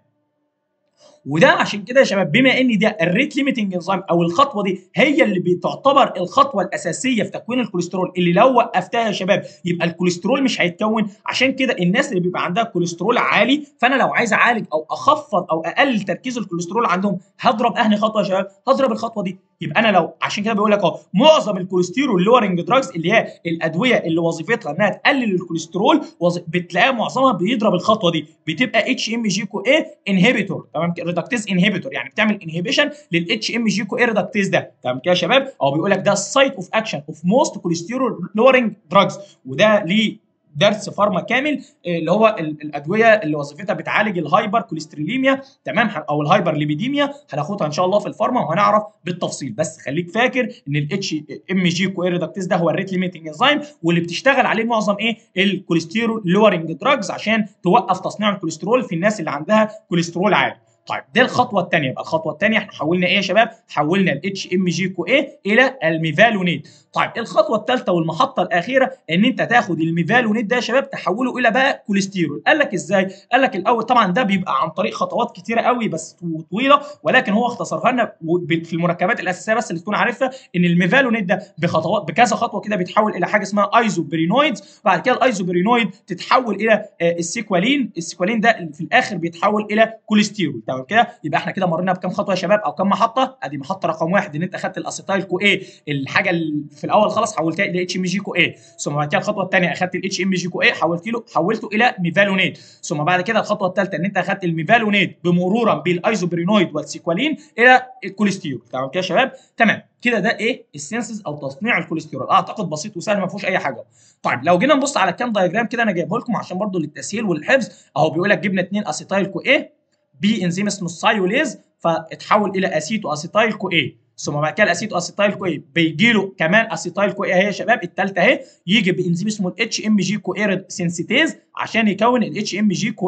وده عشان كده يا شباب بما ان ده الريت ليميتنج انزيم او الخطوه دي هي اللي بتعتبر الخطوه الاساسيه في تكوين الكوليسترول اللي لو وقفتها يا شباب يبقى الكوليسترول مش هيتكون عشان كده الناس اللي بيبقى عندها كوليسترول عالي فانا لو عايز اعالج او اخفض او اقلل تركيز الكوليسترول عندهم هضرب اهني خطوه يا شباب هضرب الخطوه دي يبقى انا لو عشان كده بقول لك اهو معظم الكوليسترول لورنج دراجز اللي هي الادويه اللي وظيفتها انها تقلل الكوليسترول وظ... بتلاقيها معظمها بيضرب الخطوه دي بتبقى اتش ام جي كو اي انهبيتور تمام ريدكتيز انهبيتور يعني بتعمل انهبيشن للاتش ام جي كو اي ريدكتيز ده تمام كده يا شباب او بيقول لك ده السايت اوف اكشن اوف موست كوليسترول لورنج دراجز وده ليه درس فارما كامل اللي هو الادويه اللي وظيفتها بتعالج الهايبر كوليستروليميا تمام او الهايبر ليبيديميا هناخدها ان شاء الله في الفارما وهنعرف بالتفصيل بس خليك فاكر ان الاتش ام جي كويريدكتيز ده هو الريت ليميتنج انزيم واللي بتشتغل عليه معظم ايه الكوليسترول لورنج دراجز عشان توقف تصنيع الكوليسترول في الناس اللي عندها كوليسترول عالي طيب دي الخطوه الثانيه يبقى الخطوه الثانيه احنا حولنا ايه يا شباب حولنا الاتش ام جي كو اي الى الميفالونيت طيب الخطوه الثالثه والمحطه الاخيره ان انت تاخد الميفالونيت ده يا شباب تحوله الى بقى كوليسترول قال لك ازاي قال لك الاول طبعا ده بيبقى عن طريق خطوات كتيره قوي بس طويله ولكن هو اختصرها لنا في المركبات الاساسيه بس اللي تكون عارفها ان الميفالونيت ده بخطوات بكذا خطوه كده بيتحول الى حاجه اسمها ايزوبرينويدز بعد كده الايزوبرينويد تتحول الى السيكوالين السيكوالين ده في الاخر بيتحول الى كوليسترول تمام كده يبقى احنا كده مرينا بكام خطوه يا شباب او كام محطه ادي محطه رقم واحد ان انت اخدت الاسيتايل كو اي الحاجه اللي في الاول خالص حولتها الى اتش ام جي كو اي ثم بعد كده الخطوه الثانيه اخدت الاتش ام جي كو اي حولت له حولته الى ميفالونيت ثم بعد كده الخطوه الثالثه ان انت اخدت الميفالونيت بمرورا بالايزوبرينويد والسيكوالين الى الكوليسترول تمام كده يا شباب تمام كده ده ايه السنسز او تصنيع الكوليسترول اعتقد بسيط وسهل ما فيهوش اي حاجه طيب لو جينا نبص على كام دايجرام كده انا جايبه لكم عشان برضو للتسهيل والحفظ اهو بيقول لك جبنا اثنين اسيتايل كو اي بانزيم اسمه السايوليز فاتحول الى اسيتو اسيتايل كو اي ثم بعد كده الاسيتو اسيتايل كو اي بيجي له كمان اسيتايل كو اي اهي يا شباب الثالثه اهي يجي بانزيم اسمه الاتش ام جي كو اي سينسيتيز عشان يكون الاتش ام جي كو اي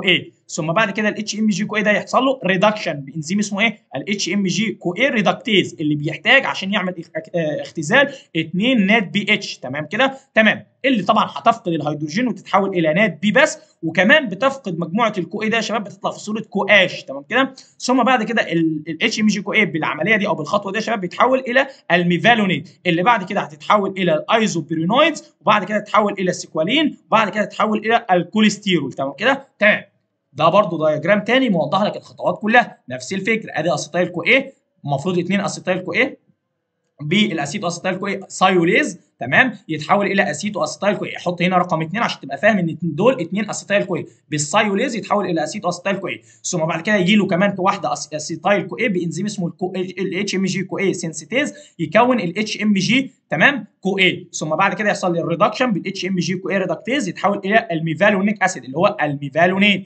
ثم بعد كده الاتش ام جي كو اي ده يحصل له ريدكشن بانزيم اسمه ايه الاتش ام جي كو اي ريدكتيز اللي بيحتاج عشان يعمل اختزال 2 نات بي اتش تمام كده تمام اللي طبعا هتفقد الهيدروجين وتتحول الى نات بي بس وكمان بتفقد مجموعه الكو اي ده يا شباب بتطلع في صوره كو اش تمام كده ثم بعد كده الاتش ام جي كو اي بالعمليه دي او بالخطوه دي يا شباب بيتحول الى الميفالونيت اللي بعد كده هتتحول الى الايزوبيرينويدز وبعد كده تتحول الى السيكوالين وبعد كده تتحول الى الكوليسترول تمام كده تمام ده برضو دايجرام تاني موضح لك الخطوات كلها نفس الفكره ادي اسيتايل كو ايه المفروض اثنين اسيتايل كو ايه بالاسيتو اسيتايل كو ايه سايوليز تمام يتحول الى اسيتو اسيتايل كو ايه حط هنا رقم 2 عشان تبقى فاهم ان دول اثنين اسيتايل كو ايه بالسايوليز يتحول الى اسيتو اسيتايل كو ايه ثم بعد كده يجي له كمان واحده اسيتايل كو ايه بانزيم اسمه الاتش ام جي كو ايه سينسيتيز يكون الاتش ام جي تمام كو ايه ثم بعد كده يحصل الريدكشن بالاتش ام جي كو ايه ريدكتيز يتحول الى الميفالونيك اسيد اللي هو الميفالونيت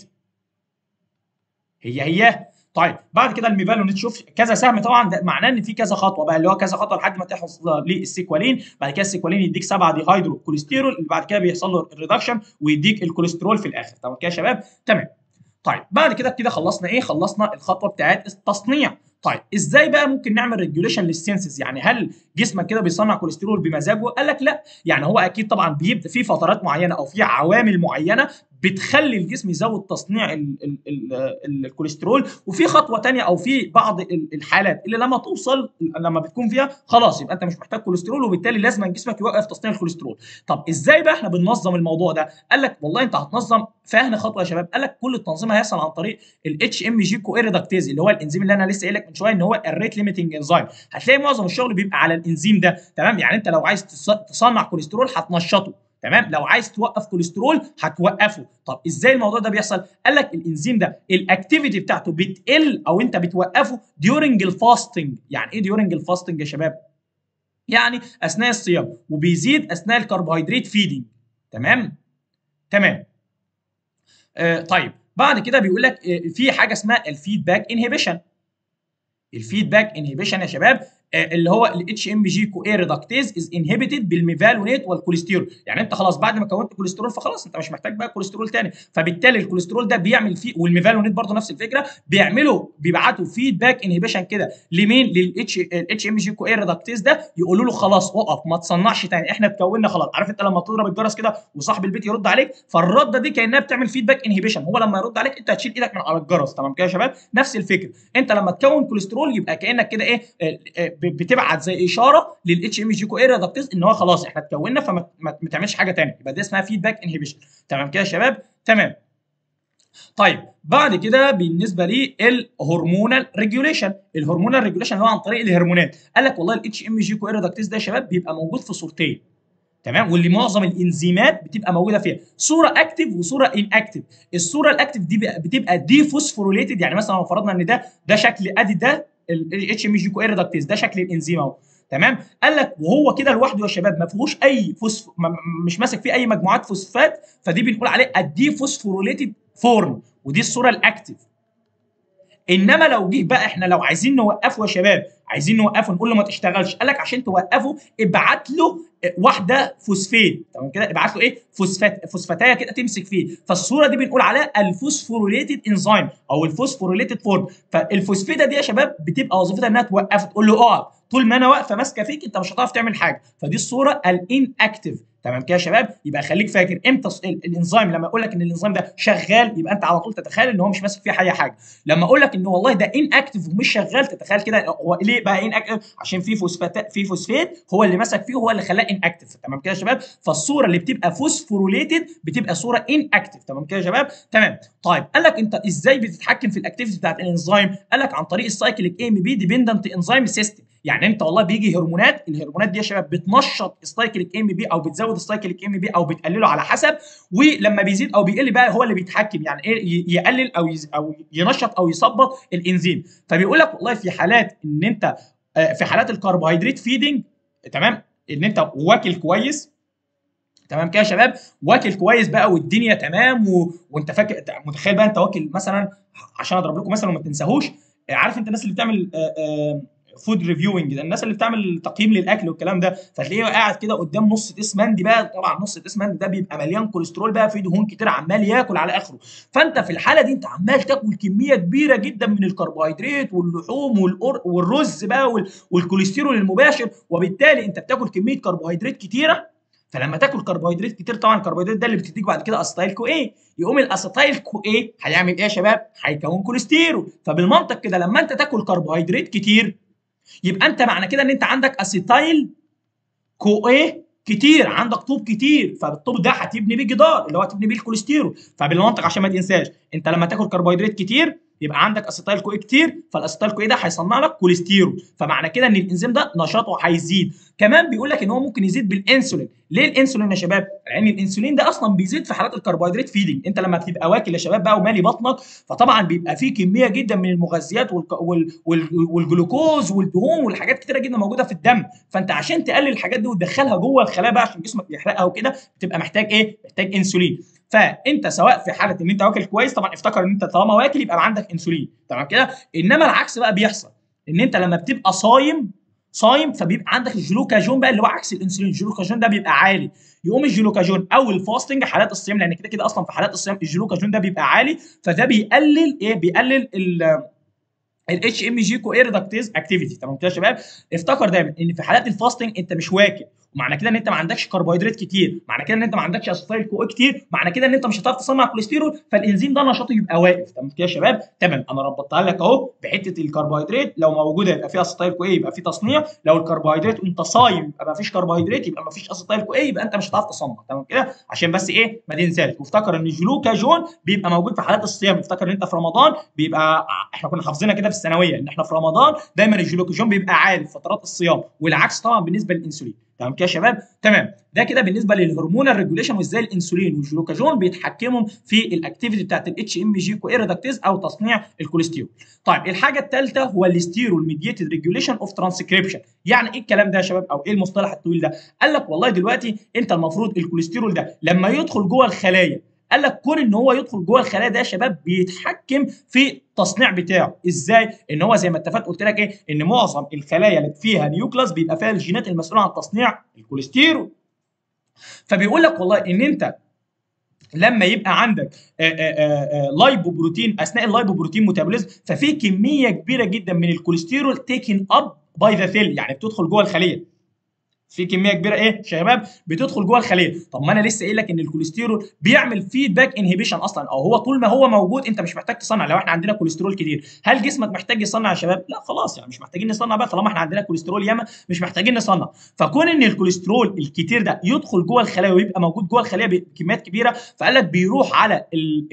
هي هي طيب بعد كده الميفالونيت شوف كذا سهم طبعا ده معناه ان في كذا خطوه بقى اللي هو كذا خطوه لحد ما تحصل للسيكوالين بعد كده السيكوالين يديك 7 دي هيدرو كوليسترول اللي بعد كده بيحصل له الريدكشن ويديك الكوليسترول في الاخر تمام كده يا شباب تمام طيب بعد كده كده خلصنا ايه خلصنا الخطوه بتاعت التصنيع طيب ازاي بقى ممكن نعمل ريجوليشن للسينسز يعني هل جسمك كده بيصنع كوليسترول بمزاجه قال لك لا يعني هو اكيد طبعا بيبدا في فترات معينه او في عوامل معينه بتخلي الجسم يزود تصنيع ال ال ال الكوليسترول وفي خطوه ثانيه او في بعض الحالات اللي لما توصل لما بتكون فيها خلاص يبقى انت مش محتاج كوليسترول وبالتالي لازم جسمك يوقف تصنيع الكوليسترول طب ازاي بقى احنا بننظم الموضوع ده قال لك والله انت هتنظم فاهنا خطوه يا شباب قال لك كل التنظيم هيحصل عن طريق الاتش ام جي كو ريدكتيز اللي هو الانزيم اللي انا لسه قايل لك من شويه ان هو الريت ليميتنج انزيم هتلاقي معظم الشغل بيبقى على الانزيم ده تمام يعني انت لو عايز تصنع كوليسترول هتنشطه تمام لو عايز توقف كوليسترول هتوقفه طب ازاي الموضوع ده بيحصل قال لك الانزيم ده الاكتيفيتي بتاعته بتقل او انت بتوقفه ديورنج الفاستنج يعني ايه ديورنج الفاستنج يا شباب يعني اثناء الصيام وبيزيد اثناء الكربوهيدرات فيدنج تمام تمام آه طيب بعد كده بيقول لك آه في حاجه اسمها الفيدباك انهبيشن الفيدباك انهبيشن يا شباب اللي هو الاتش ام جي كو اي ريدكتيز از انهبيتد بالميفالونيت والكوليسترول يعني انت خلاص بعد ما كونت كوليسترول فخلاص انت مش محتاج بقى كوليسترول تاني فبالتالي الكوليسترول ده بيعمل فيه والميفالونيت برضه نفس الفكره بيعملوا بيبعتوا فيدباك انهبيشن كده لمين للاتش الاتش ام جي كو اي ريدكتيز ده يقولوا له خلاص اقف ما تصنعش تاني احنا اتكوننا خلاص عارف انت لما تضرب الجرس كده وصاحب البيت يرد عليك فالرده دي كانها بتعمل فيدباك انهبيشن هو لما يرد عليك انت هتشيل ايدك من على الجرس تمام كده يا شباب نفس الفكره انت لما تكون كوليسترول يبقى كانك كده ايه بتبعت زي اشاره للاتش ام جي كو اي ريدكتيز ان هو خلاص احنا اتكوننا فما ما تعملش حاجه ثانيه يبقى دي اسمها فيدباك انهبيشن تمام كده يا شباب تمام طيب بعد كده بالنسبه للهرمونال ريجوليشن الهرمونال ريجوليشن اللي هو عن طريق الهرمونات قال لك والله الاتش ام جي كو اي ريدكتيز ده يا شباب بيبقى موجود في صورتين تمام واللي معظم الانزيمات بتبقى موجوده فيها صوره اكتف وصوره ان اكتف الصوره الاكتف دي بتبقى دي فوسفوريليتد يعني مثلا لو فرضنا ان ده ده شكل ادي ده الاتش ام جي كو اي ريدكتيز ده شكل الانزيم اهو تمام قال لك وهو كده لوحده يا شباب ما فيهوش اي فوسف مش ماسك فيه اي مجموعات فوسفات فدي بنقول عليه الدي فوسفوريليتد فورم ودي الصوره الاكتف انما لو جه بقى احنا لو عايزين نوقفه يا شباب عايزين نوقفه نقول له ما تشتغلش قال لك عشان توقفه ابعت له واحده فوسفيت تمام كده ابعت له ايه فوسفات فوسفاتايه كده تمسك فيه فالصوره دي بنقول عليها الفوسفوريليتد انزيم او الفوسفوريليتد فورم فالفوسفيده دي يا شباب بتبقى وظيفتها انها توقفه تقول له اقعد طول ما انا واقفه ماسكه فيك انت مش هتعرف تعمل حاجه فدي الصوره الان اكتف تمام كده يا شباب يبقى خليك فاكر امتى الانزيم لما اقول لك ان الانزيم ده شغال يبقى انت على طول تتخيل ان هو مش ماسك فيه اي حاجه لما اقول لك ان والله ده ان اكتف ومش شغال تتخيل كده هو ليه بقى ان اكتف عشان في فوسفات في فوسفيت هو اللي مسك فيه وهو اللي خلاه ان اكتف تمام كده يا شباب فالصوره اللي بتبقى فوسفوريليتد بتبقى صوره ان اكتف تمام كده يا شباب تمام طيب قال لك انت ازاي بتتحكم في الاكتيفيتي بتاعت الانزيم قال لك عن طريق السايكليك اي ام بي ديبندنت انزيم سيستم يعني انت والله بيجي هرمونات الهرمونات دي يا شباب بتنشط السايكليك ام بي او بتزود السايكليك ام بي او بتقلله على حسب ولما بيزيد او بيقل بقى هو اللي بيتحكم يعني ايه يقلل او يز او ينشط او يثبط الانزيم فبيقول لك والله في حالات ان انت في حالات الكربوهيدرات فيدنج تمام ان انت واكل كويس تمام كده يا شباب واكل كويس بقى والدنيا تمام و... وانت فاكر متخيل بقى انت واكل مثلا عشان اضرب لكم مثلا وما تنساهوش عارف انت الناس اللي بتعمل آآ آآ فود ريفيوينج ده الناس اللي بتعمل تقييم للاكل والكلام ده فتلاقيه قاعد كده قدام نص تيس مندي بقى طبعا نص تيس مندي ده بيبقى مليان كوليسترول بقى فيه دهون كتير عمال ياكل على اخره فانت في الحاله دي انت عمال تاكل كميه كبيره جدا من الكربوهيدرات واللحوم والأر... والرز بقى وال... والكوليسترول المباشر وبالتالي انت بتاكل كميه كربوهيدرات كتيره فلما تاكل كربوهيدرات كتير طبعا الكربوهيدرات ده اللي بتديك بعد كده اسيتايل كو ايه يقوم الاسيتايل كو ايه هيعمل ايه يا شباب هيكون كوليسترول فبالمنطق كده لما انت تاكل كربوهيدرات كتير يبقى انت معنى كده ان انت عندك اسيتايل كو ايه كتير عندك طوب كتير فالطوب ده هتبني بيه جدار اللي هو هتبني بيه الكوليسترول فبالمنطق عشان ما تنساش انت لما تاكل كربوهيدرات كتير يبقى عندك اسيتايل كو ايه كتير فالاسيتايل كو ايه ده هيصنع لك كوليسترول فمعنى كده ان الانزيم ده نشاطه هيزيد كمان بيقول لك ان هو ممكن يزيد بالانسولين ليه الانسولين يا شباب لان الانسولين ده اصلا بيزيد في حالات الكربوهيدرات فيدنج انت لما بتبقى واكل يا شباب بقى ومالي بطنك فطبعا بيبقى فيه كميه جدا من المغذيات والك... وال... وال... والجلوكوز والدهون والحاجات كتيره جدا موجوده في الدم فانت عشان تقلل الحاجات دي وتدخلها جوه الخلايا بقى عشان جسمك يحرقها وكده بتبقى محتاج ايه محتاج انسولين فانت سواء في حاله ان انت واكل كويس طبعا افتكر ان انت طالما واكل يبقى عندك انسولين تمام كده انما العكس بقى بيحصل ان انت لما بتبقى صايم صايم فبيبقى عندك الجلوكاجون بقى اللي هو عكس الانسولين الجلوكاجون ده بيبقى عالي يقوم الجلوكاجون او الفاستنج حالات الصيام لان كده كده اصلا في حالات الصيام الجلوكاجون ده بيبقى عالي فده بيقلل ايه بيقلل ال الاتش ام جي كو ريدكتيز اكتيفيتي تمام كده يا شباب افتكر دايما ان في حالات الفاستنج انت مش واكل ومعنى كده ان انت ما عندكش كربوهيدرات كتير معنى كده ان انت ما عندكش اسيتايل كو كتير معنى كده ان انت مش هتعرف تصنع كوليسترول فالانزيم ده نشاطه يبقى واقف تمام كده يا شباب تمام انا ربطتها لك اهو بحته الكربوهيدرات لو موجوده يبقى فيها اسيتايل كو يبقى في تصنيع لو الكربوهيدرات انت صايم يبقى ما فيش كربوهيدرات يبقى ما فيش اسيتايل كو يبقى انت مش هتعرف تصنع تمام كده عشان بس ايه ما تنساش وافتكر ان الجلوكاجون بيبقى موجود في حالات الصيام افتكر ان انت في رمضان بيبقى احنا كنا حافظينها كده في الثانويه ان احنا في رمضان دايما الجلوكاجون بيبقى عالي في فترات الصيام والعكس طبعا بالنسبه للانسولين تمام كده يا شباب تمام ده كده بالنسبه للهرمونال ريجوليشن وازاي الانسولين والجلوكاجون بيتحكموا في الاكتيفيتي بتاعت الاتش ام جي كو ريدكتيز او تصنيع الكوليسترول طيب الحاجه الثالثه هو الستيرول ميديتد ريجوليشن اوف ترانسكريبشن يعني ايه الكلام ده يا شباب او ايه المصطلح الطويل ده قال لك والله دلوقتي انت المفروض الكوليسترول ده لما يدخل جوه الخلايا قال لك كون ان هو يدخل جوه الخلايا ده يا شباب بيتحكم في التصنيع بتاعه ازاي ان هو زي ما اتفقت قلت لك ايه ان معظم الخلايا اللي فيها نيوكلاس بيبقى فيها الجينات المسؤوله عن تصنيع الكوليسترول فبيقول لك والله ان انت لما يبقى عندك لايبوبروتين اثناء اللايبوبروتين ميتابوليزم ففي كميه كبيره جدا من الكوليسترول تيكن اب باي ذا سيل يعني بتدخل جوه الخليه في كميه كبيره ايه شباب بتدخل جوه الخليه طب ما انا لسه قايل لك ان الكوليسترول بيعمل فيدباك انهبيشن اصلا او هو طول ما هو موجود انت مش محتاج تصنع لو احنا عندنا كوليسترول كتير هل جسمك محتاج يصنع يا شباب لا خلاص يعني مش محتاجين نصنع بقى طالما احنا عندنا كوليسترول ياما مش محتاجين نصنع فكون ان الكوليسترول الكتير ده يدخل جوه الخلايا ويبقى موجود جوه الخليه بكميات كبيره فقال لك بيروح على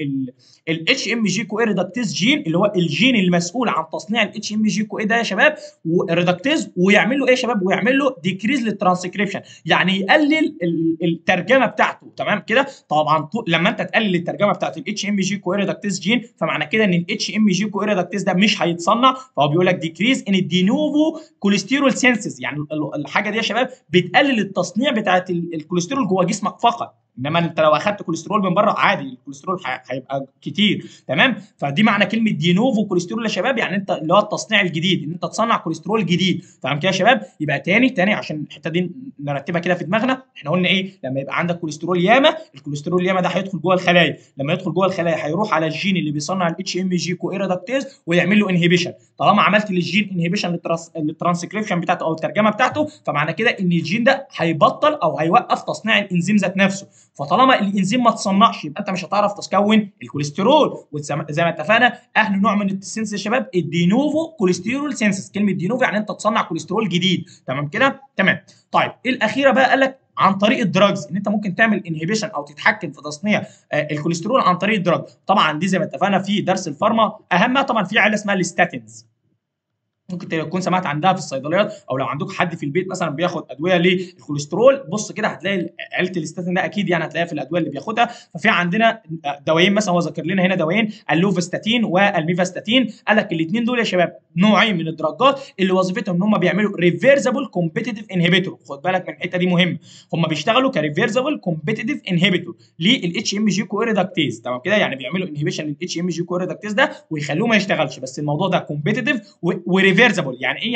الاتش ام جي كو ريدكتيز جين اللي هو الجين المسؤول عن تصنيع الاتش ام جي كو ده يا شباب وريدكتيز ويعمل له ايه يا شباب ويعمل له ديكريز للترانسكريبشن يعني يقلل الترجمه بتاعته تمام كده طبعا لما انت تقلل الترجمه بتاعت الاتش ام جي كويريدكتيز جين فمعنى كده ان الاتش ام جي كويريدكتيز ده مش هيتصنع فهو بيقول لك ديكريز ان الدينوفو كوليسترول سينسز يعني الحاجه دي يا شباب بتقلل التصنيع بتاعت الكوليسترول جوه جسمك فقط انما انت لو اخدت كوليسترول من بره عادي الكوليسترول هيبقى كتير تمام فدي معنى كلمه دينوفو كوليسترول يا شباب يعني انت اللي هو التصنيع الجديد ان انت تصنع كوليسترول جديد تمام كده يا شباب يبقى تاني تاني عشان الحته دي نرتبها كده في دماغنا احنا قلنا ايه لما يبقى عندك كوليسترول ياما الكوليسترول ياما ده هيدخل جوه الخلايا لما يدخل جوه الخلايا هيروح على الجين اللي بيصنع الاتش ام جي كو ايرادكتيز ويعمل له انهبيشن طالما عملت للجين انهبيشن للترانسكريبشن بتاعته او الترجمه بتاعته فمعنى كده ان الجين ده هيبطل او هيوقف تصنيع الانزيم ذات نفسه فطالما الانزيم ما تصنعش يبقى انت مش هتعرف تكون الكوليسترول وزي ما اتفقنا اهل نوع من السنس يا شباب الدينوفو كوليسترول سينسس كلمه دينوفو يعني انت تصنع كوليسترول جديد تمام كده تمام طيب الاخيره بقى قال لك عن طريق الدراجز ان انت ممكن تعمل انهبيشن او تتحكم في تصنيع آه الكوليسترول عن طريق الدراج طبعا دي زي ما اتفقنا في درس الفارما اهمها طبعا في عله اسمها الستاتينز ممكن تكون سمعت عندها في الصيدليات او لو عندك حد في البيت مثلا بياخد ادويه للكوليسترول بص كده هتلاقي عيله الاستاتين ده اكيد يعني هتلاقيها في الادويه اللي بياخدها ففي عندنا دوايين مثلا هو ذاكر لنا هنا دوايين اللوفستاتين والميفاستاتين قال لك الاثنين دول يا شباب نوعين من الدراجات اللي وظيفتهم ان هم بيعملوا ريفيرسبل كومبيتيتيف انهبيتور خد بالك من الحته دي مهمه هم بيشتغلوا كريفيرسبل كومبيتيتيف انهبيتور للاتش ام جي كويريدكتيز تمام كده يعني بيعملوا انهبيشن للاتش ام جي كويريدكتيز ده ويخلوه ما يشتغلش بس الموضوع ده كومبيتيتيف وريفيرسبل يعني ايه يعني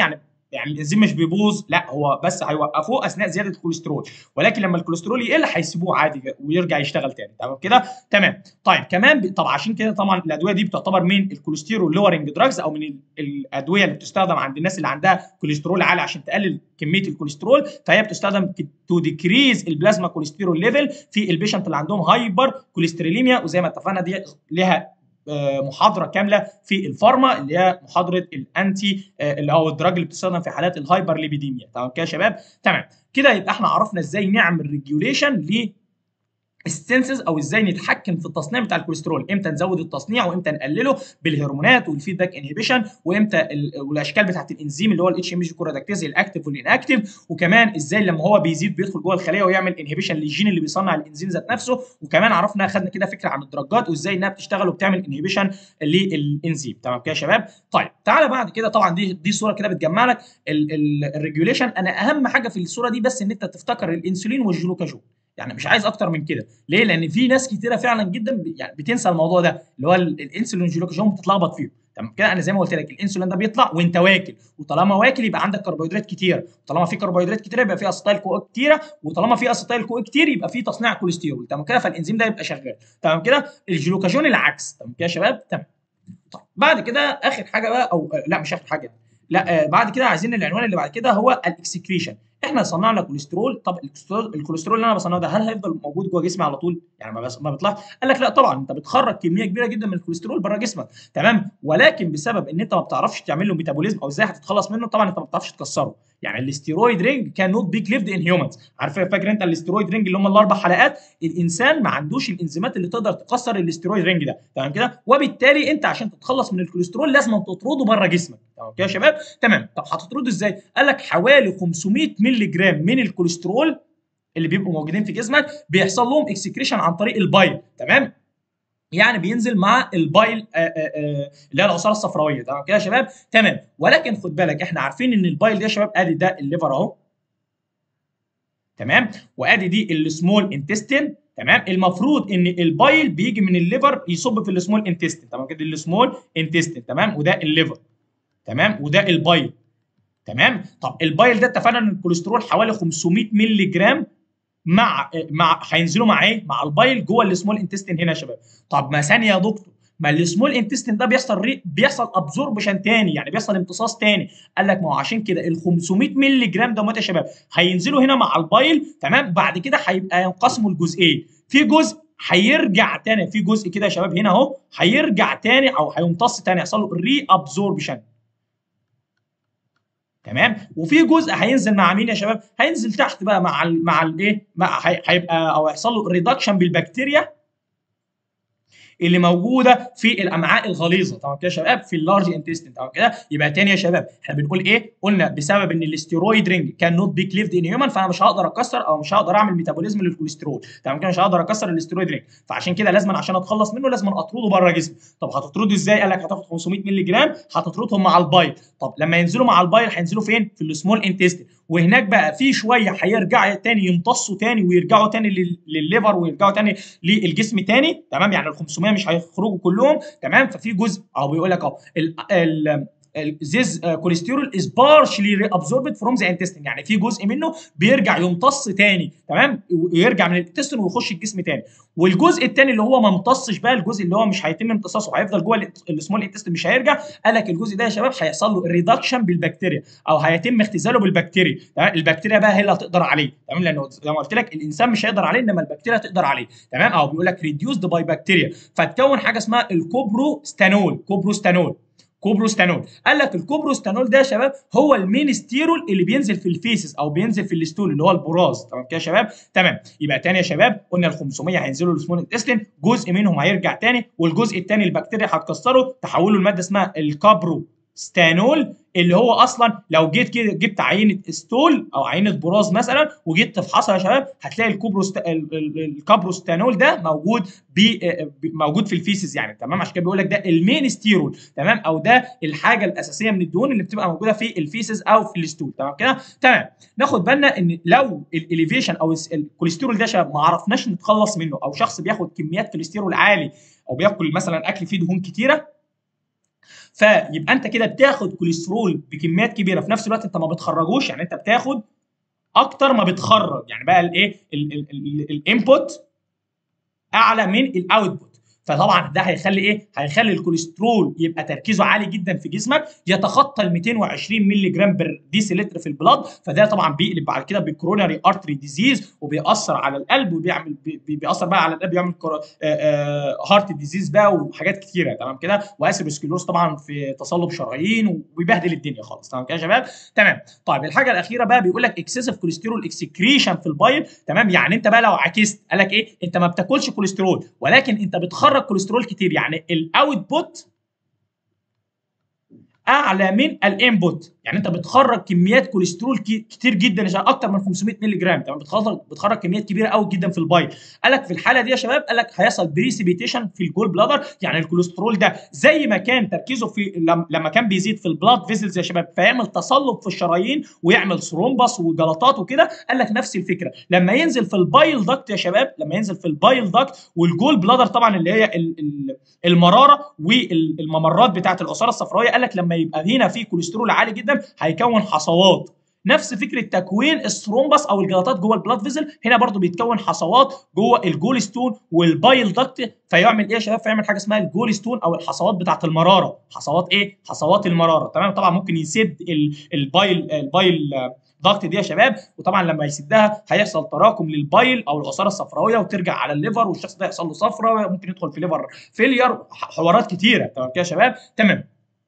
يعني الانزيم مش بيبوظ لا هو بس هيوقفوه اثناء زياده الكوليسترول ولكن لما الكوليسترول يقل هيسيبوه عادي ويرجع يشتغل تاني تمام كده تمام طيب كمان طب عشان كده طبعا الادويه دي بتعتبر من الكوليسترول لورنج دراجز او من الادويه اللي بتستخدم عند الناس اللي عندها كوليسترول عالي عشان تقلل كميه الكوليسترول فهي بتستخدم تو ديكريز البلازما كوليسترول ليفل في البيشنت اللي عندهم هايبر كوليستروليميا وزي ما اتفقنا دي ليها محاضره كامله في الفارما اللي هي محاضره الانتي اللي هو الدراج اللي بتستخدم في حالات الهايبر ليبيديميا تمام كده يا شباب تمام كده يبقى احنا عرفنا ازاي نعمل ريجوليشن ل السنسز او ازاي نتحكم في التصنيع بتاع الكوليسترول امتى نزود التصنيع وامتى نقلله بالهرمونات والفيدباك انهبيشن وامتى والاشكال بتاعت الانزيم اللي هو الاتش ام جي كورادكتيز الاكتف والاناكتف وكمان ازاي لما هو بيزيد بيدخل جوه الخليه ويعمل انهبيشن للجين اللي بيصنع الانزيم ذات نفسه وكمان عرفنا خدنا كده فكره عن الدرجات وازاي انها بتشتغل وبتعمل انهبيشن للانزيم تمام كده يا شباب طيب تعالى بعد كده طبعا دي دي صوره كده بتجمع لك الريجوليشن انا اهم حاجه في الصوره دي بس ان انت تفتكر الانسولين والجلوكاجون يعني مش عايز اكتر من كده ليه لان في ناس كتيره فعلا جدا يعني بتنسى الموضوع ده اللي هو الانسولين جلوكاجون بتتلخبط فيه تمام كده انا زي ما قلت لك الانسولين ده بيطلع وانت واكل وطالما واكل يبقى عندك كربوهيدرات كتير وطالما في كربوهيدرات كتير يبقى في اسيتايل كو كتيره وطالما في اسيتايل كو كتير يبقى في تصنيع كوليسترول تمام كده فالانزيم ده يبقى شغال تمام كده الجلوكاجون العكس تمام كده يا شباب تمام طيب بعد كده اخر حاجه بقى او لا مش اخر حاجه لا آه بعد كده عايزين العنوان اللي بعد كده هو الاكسكريشن احنا صنعنا كوليسترول طب الكوليسترول اللي انا بصنعه ده هل هيفضل موجود جوه جسمي على طول يعني ما, بس ما بيطلعش قال لك لا طبعا انت بتخرج كميه كبيره جدا من الكوليسترول بره جسمك تمام ولكن بسبب ان انت ما بتعرفش تعمل له ميتابوليزم او ازاي هتتخلص منه طبعا انت ما بتعرفش تكسره يعني الاستيرويد رينج كان نوت بي كليفد ان هيومنز عارف فاكر انت الاستيرويد رينج اللي هم الاربع حلقات الانسان ما عندوش الانزيمات اللي تقدر تكسر الاستيرويد رينج ده تمام كده وبالتالي انت عشان تتخلص من الكوليسترول لازم تطرده بره جسمك تمام كده يا شباب تمام طب هتطرده ازاي قال لك حوالي 500 مللي جرام من الكوليسترول اللي بيبقوا موجودين في جسمك بيحصل لهم اكسكريشن عن طريق البايل تمام يعني بينزل مع البايل آآ آآ اللي هي العصاره الصفراويه تمام كده يا شباب تمام ولكن خد بالك احنا عارفين ان البايل ده يا شباب ادي ده الليفر اهو تمام وادي دي السمول انتستين تمام المفروض ان البايل بيجي من الليفر يصب في السمول انتستين تمام كده السمول انتستين تمام وده الليفر تمام وده البايل تمام طب البايل ده اتفقنا ان الكوليسترول حوالي 500 مللي جرام مع مع هينزلوا مع ايه؟ مع البايل جوه السمول انتستين هنا يا شباب. طب ما ثانيه يا دكتور ما السمول انتستين ده بيحصل ري... بيحصل ابزوربشن تاني يعني بيحصل امتصاص تاني قال لك ما هو عشان كده ال 500 مللي جرام ده يا شباب هينزلوا هنا مع البايل تمام بعد كده هيبقى ينقسموا لجزئين في جزء هيرجع تاني في جزء كده يا شباب هنا اهو هيرجع تاني او هيمتص تاني يحصل له ري ابزوربشن تمام وفي جزء هينزل مع مين يا شباب هينزل تحت بقى مع ال مع الايه هيبقى او هيحصل له ريدكشن بالبكتيريا اللي موجوده في الامعاء الغليظه تمام كده يا شباب في اللارج انتستين تمام كده يبقى تاني يا شباب احنا بنقول ايه قلنا بسبب ان الاستيرويد رينج كان نوت بي كليفد ان هيومن فانا مش هقدر اكسر او مش هقدر اعمل ميتابوليزم للكوليسترول تمام كده مش هقدر اكسر الاستيرويد رينج فعشان كده لازم عشان اتخلص منه لازم اطرده بره جسمي طب هتطرده ازاي قال لك هتاخد 500 مللي جرام هتطردهم مع البايل طب لما ينزلوا مع البايل هينزلوا فين في السمول انتستين وهناك بقى في شويه هيرجع تاني يمتصوا تاني ويرجعوا تاني للليفر ويرجعوا تاني للجسم تاني تمام يعني ال 500 مش هيخرجوا كلهم تمام ففي جزء او بيقول لك اهو this كوليسترول از بارشلي absorbed فروم ذا intestine يعني في جزء منه بيرجع يمتص تاني تمام ويرجع من الانتستين ويخش الجسم تاني والجزء التاني اللي هو ما امتصش بقى الجزء اللي هو مش هيتم امتصاصه هيفضل جوه السمول انتستين مش هيرجع قال لك الجزء ده يا شباب هيحصل له ريدكشن بالبكتيريا او هيتم اختزاله بالبكتيريا تمام البكتيريا بقى هي اللي هتقدر عليه تمام لانه زي ما قلت لك الانسان مش هيقدر عليه انما البكتيريا تقدر عليه تمام او بيقول لك ريديوسد باي بكتيريا فتكون حاجه اسمها الكوبروستانول كوبروستانول كوبروستانول قال لك الكوبروستانول ده يا شباب هو المينستيرول اللي بينزل في الفيسز او بينزل في الستول اللي هو البراز تمام كده يا شباب تمام يبقى تاني يا شباب قلنا ال 500 هينزلوا للسمول انتستين جزء منهم هيرجع تاني والجزء التاني البكتيريا هتكسره تحوله لماده اسمها الكابرو ستانول اللي هو اصلا لو جيت كده جبت عينه ستول او عينه براز مثلا وجيت تفحصها يا شباب هتلاقي الكوبروست الكابروستانول ده موجود بي موجود في الفيسز يعني تمام عشان كده بيقول لك ده المين ستيرول تمام او ده الحاجه الاساسيه من الدهون اللي بتبقى موجوده في الفيسز او في الستول تمام كده تمام ناخد بالنا ان لو الاليفيشن او الكوليسترول ده يا شباب ما عرفناش نتخلص منه او شخص بياخد كميات كوليسترول عالي او بياكل مثلا اكل فيه دهون كتيره فيبقى انت كده بتاخد كوليسترول بكميات كبيره في نفس الوقت انت ما بتخرجوش يعني انت بتاخد اكتر ما بتخرج يعني بقى الايه الانبوت اعلى من الاوتبوت فطبعا ده هيخلي ايه؟ هيخلي الكوليسترول يبقى تركيزه عالي جدا في جسمك يتخطى ال 220 مللي جرام بر ديسيلتر في البلاد فده طبعا بيقلب بعد كده بكروناري ارتري ديزيز وبيأثر على القلب وبيعمل بي بيأثر بقى على القلب بيعمل هارت ديزيز بقى وحاجات كتيره تمام كده واسيروسكلوز طبعا في تصلب شرايين وبيبهدل الدنيا خالص تمام كده يا شباب؟ تمام طيب الحاجه الاخيره بقى بيقول لك اكسسيف كوليسترول اكسكريشن في البايل تمام يعني انت بقى لو عكست قال لك ايه؟ انت ما بتاكلش كوليسترول ولكن انت بتخرج كوليسترول كتير يعني الاوتبوت اعلى من الانبوت يعني انت بتخرج كميات كوليسترول كتير جدا عشان اكتر من 500 مللي جرام تمام بتخرج بتخرج كميات كبيره قوي جدا في البايل قال لك في الحاله دي يا شباب قال لك هيحصل بريسيبيتيشن في الجول بلادر يعني الكوليسترول ده زي ما كان تركيزه في لما كان بيزيد في البلاد فيزلز يا شباب فيعمل تصلب في الشرايين ويعمل ثرومبس وجلطات وكده قال لك نفس الفكره لما ينزل في البايل داكت يا شباب لما ينزل في البايل داكت والجول بلادر طبعا اللي هي المراره والممرات بتاعه العصاره الصفراويه قال لك لما يبقى هنا في كوليسترول عالي جدا هيكون حصوات نفس فكره تكوين الثرومبس او الجلطات جوه البلاد فيزل هنا برضو بيتكون حصوات جوه الجول ستون والبايل دكت فيعمل ايه يا شباب فيعمل حاجه اسمها الجول ستون او الحصوات بتاعه المراره حصوات ايه حصوات المراره تمام طبعا ممكن يسد البايل البايل ضغط دي يا شباب وطبعا لما يسدها هيحصل تراكم للبايل او العصاره الصفراويه وترجع على الليفر والشخص ده يحصل له صفرة ممكن يدخل في ليفر فيلير حوارات كتيره تمام كده يا شباب تمام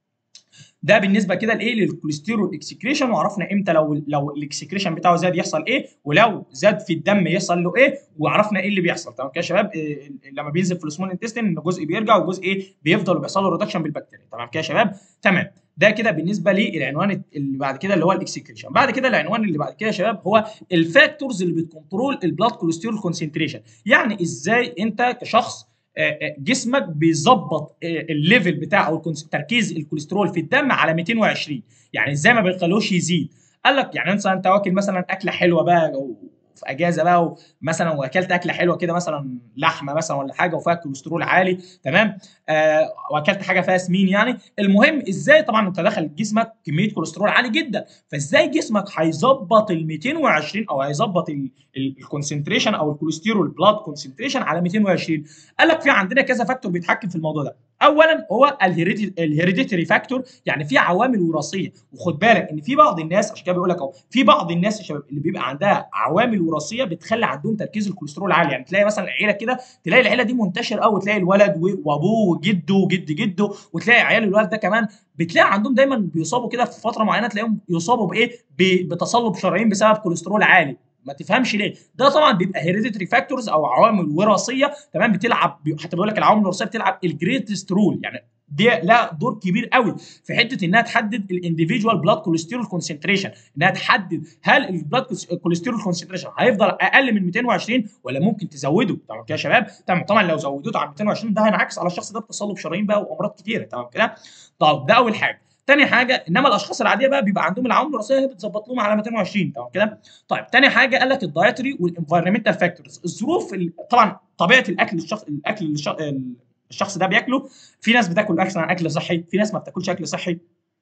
ده بالنسبه كده لايه للكوليسترول اكسكريشن وعرفنا امتى لو لو الاكسكريشن بتاعه زاد يحصل ايه ولو زاد في الدم يحصل له ايه وعرفنا ايه اللي بيحصل تمام كده يا شباب إيه لما بينزل في السمول انتستين ان جزء بيرجع وجزء ايه بيفضل وبيحصل له ريدكشن بالبكتيريا تمام كده يا شباب تمام ده كده بالنسبه للعنوان اللي بعد كده اللي هو الاكسكريشن بعد كده العنوان اللي بعد كده يا شباب هو الفاكتورز اللي بتكنترول البلاد كوليسترول كونسنتريشن يعني ازاي انت كشخص جسمك بيظبط الليفل بتاع او تركيز الكوليسترول في الدم على 220 يعني ازاي ما بيخلوش يزيد قال لك يعني انت انت واكل مثلا اكله حلوه بقى في اجازه بقى مثلا واكلت اكله حلوه كده مثلا لحمه مثلا ولا حاجه وفيها كوليسترول عالي تمام آه واكلت حاجه فيها سمين يعني المهم ازاي طبعا انت دخل جسمك كميه كوليسترول عالي جدا فازاي جسمك هيظبط ال 220 او هيظبط الكونسنتريشن او الكوليسترول بلاد كونسنتريشن على 220 قال لك في عندنا كذا فاكتور بيتحكم في الموضوع ده اولا هو الهيريديتري فاكتور يعني في عوامل وراثيه وخد بالك ان في بعض الناس عشان كده بيقول لك اهو في بعض الناس يا شباب اللي بيبقى عندها عوامل وراثيه بتخلي عندهم تركيز الكوليسترول عالي يعني تلاقي مثلا عيله كده تلاقي العيله دي منتشر قوي تلاقي الولد وابوه وجده وجد جده وتلاقي عيال الولد ده كمان بتلاقي عندهم دايما بيصابوا كده في فتره معينه تلاقيهم يصابوا بايه بتصلب شرايين بسبب كوليسترول عالي ما تفهمش ليه ده طبعا بيبقى هيريديتري فاكتورز او عوامل وراثيه تمام بتلعب حتى بيقول لك العوامل الوراثيه بتلعب الجريتست رول يعني دي لها دور كبير قوي في حته انها تحدد الانديفيدوال بلاد كوليسترول كونسنتريشن انها تحدد هل البلاد كوليسترول كونسنتريشن هيفضل اقل من 220 ولا ممكن تزوده تمام كده يا شباب تمام طبعا لو زودته عن 220 ده هينعكس على الشخص ده بتصلب شرايين بقى وامراض كتيره تمام كده طب ده اول حاجه تاني حاجه انما الاشخاص العاديه بقى بيبقى عندهم العوامل الوراثيه بتظبط لهم على 220 تمام كده طيب تاني حاجه قال لك الدايتري والانفايرمنتال فاكتورز الظروف طبعا طبيعه الاكل الشخص الاكل الشخص, الشخص ده بياكله في ناس بتاكل مثلا اكل صحي في ناس ما بتاكلش اكل صحي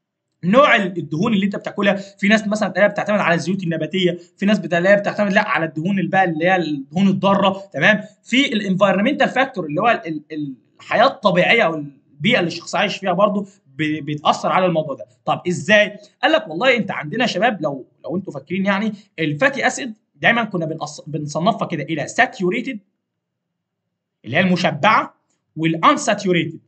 نوع الدهون اللي انت بتاكلها في ناس مثلا تلاقيها بتعتمد على الزيوت النباتيه في ناس بتلاقيها بتعتمد لا على الدهون اللي بقى اللي هي الدهون الضاره تمام في الانفايرمنتال فاكتور اللي هو الحياه الطبيعيه او البيئه اللي الشخص عايش فيها برضه بيتاثر على الموضوع ده طب ازاي قال لك والله انت عندنا شباب لو لو انتوا فاكرين يعني الفاتي اسيد دايما كنا بنص... بنصنفها كده الى ساتيوريتد اللي هي المشبعه والانساتيوريتد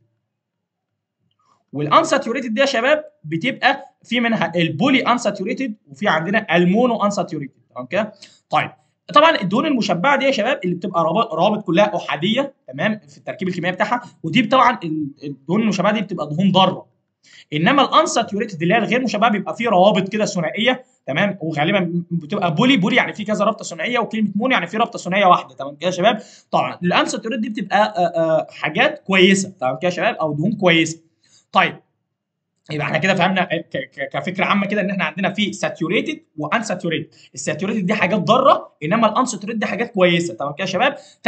والانساتيوريتد دي يا شباب بتبقى في منها البولي انساتيوريتد وفي عندنا المونو انساتيوريتد تمام كده طيب طبعا الدهون المشبعه دي يا شباب اللي بتبقى روابط كلها احاديه تمام في التركيب الكيميائي بتاعها ودي طبعا الدهون المشبعه دي بتبقى دهون ضاره انما الانساتيوريتد اللي هي الغير مشبعه بيبقى فيه روابط كده ثنائيه تمام وغالبا بتبقى بولي بولي يعني في كذا رابطه ثنائيه وكلمه مون يعني في رابطه ثنائيه واحده تمام كده يا شباب طبعا الانساتيوريتد دي بتبقى آآ آآ حاجات كويسه تمام كده يا شباب او دهون كويسه طيب يبقى احنا كده فهمنا كفكره عامه كده ان احنا عندنا في ساتيوريتد وان ساتيوريتد الساتيوريتد دي حاجات ضاره انما الان ساتيوريتد دي حاجات كويسه تمام كده يا شباب تمام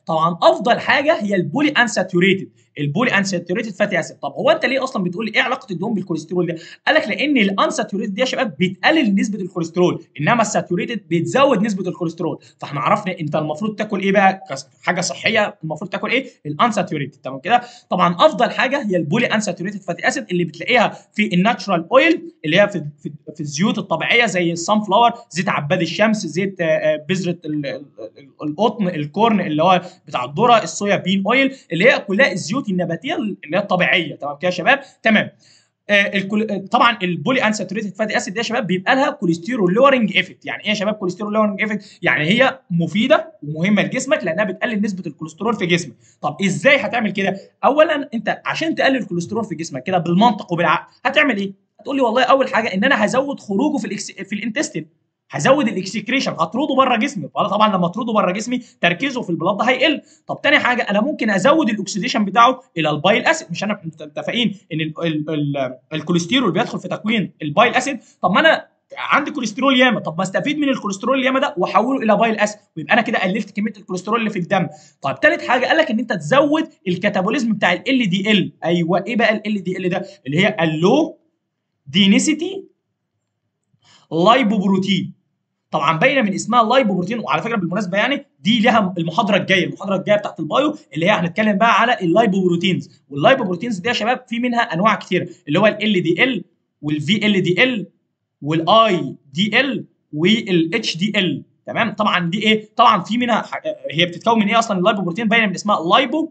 طبعا افضل حاجه هي البولي انساتوريتد البولي انساتوريتد فاتي اسيد طب هو انت ليه اصلا بتقول ايه علاقه الدهون بالكوليسترول ده قال لك لان الانساتوريتد دي يا شباب بتقلل نسبه الكوليسترول انما الساتوريتد بتزود نسبه الكوليسترول فاحنا عرفنا انت المفروض تاكل ايه بقى حاجه صحيه المفروض تاكل ايه الانساتوريتد تمام كده طبعا افضل حاجه هي البولي انساتوريتد فاتي اسيد اللي بتلاقيها في الناتشرال اويل اللي هي في في, في الزيوت الطبيعيه زي الصن فلاور زيت عباد الشمس زيت بذره القطن الكورن اللي هو بتاع الذره الصويا بين اويل اللي هي كلها الزيوت النباتيه اللي هي الطبيعيه تمام كده يا شباب تمام آه الكل... طبعا البولي انساتوريتد فاتي اسيد دي يا شباب بيبقى لها كوليسترول لورنج افكت يعني ايه يا شباب كوليسترول لورنج افكت يعني هي مفيده ومهمه لجسمك لانها بتقلل نسبه الكوليسترول في جسمك طب ازاي هتعمل كده اولا انت عشان تقلل الكوليسترول في جسمك كده بالمنطق وبالعقل هتعمل ايه هتقول لي والله اول حاجه ان انا هزود خروجه في الإكس... في الانتستين هزود الاكسكريشن هطرده بره جسمي فانا طبعا لما اطرده بره جسمي تركيزه في البلاد هيقل طب تاني حاجه انا ممكن ازود الاكسديشن بتاعه الى البايل اسيد مش انا متفقين ان ال ال ال الكوليسترول بيدخل في تكوين البايل اسيد طب ما انا عندي كوليسترول ياما طب ما استفيد من الكوليسترول الياما ده واحوله الى بايل اسيد ويبقى انا كده قللت كميه الكوليسترول اللي في الدم طيب ثالث حاجه قال لك ان انت تزود الكاتابوليزم بتاع ال دي ال ايوه ايه بقى ال دي ال ده اللي هي اللو دينيسيتي لايبوبروتين طبعا باينه من اسمها اللايبوبروتين وعلى فكره بالمناسبه يعني دي لها المحاضره الجايه المحاضره الجايه بتاعت البايو اللي هي هنتكلم بقى على اللايبوبروتينز واللايبوبروتينز دي يا شباب في منها انواع كتير اللي هو ال دي ال والفي ال دي ال والاي دي ال والاتش دي ال تمام طبعا دي ايه طبعا في منها هي بتتكون من ايه اصلا اللايبوبروتين باينه من اسمها لايبو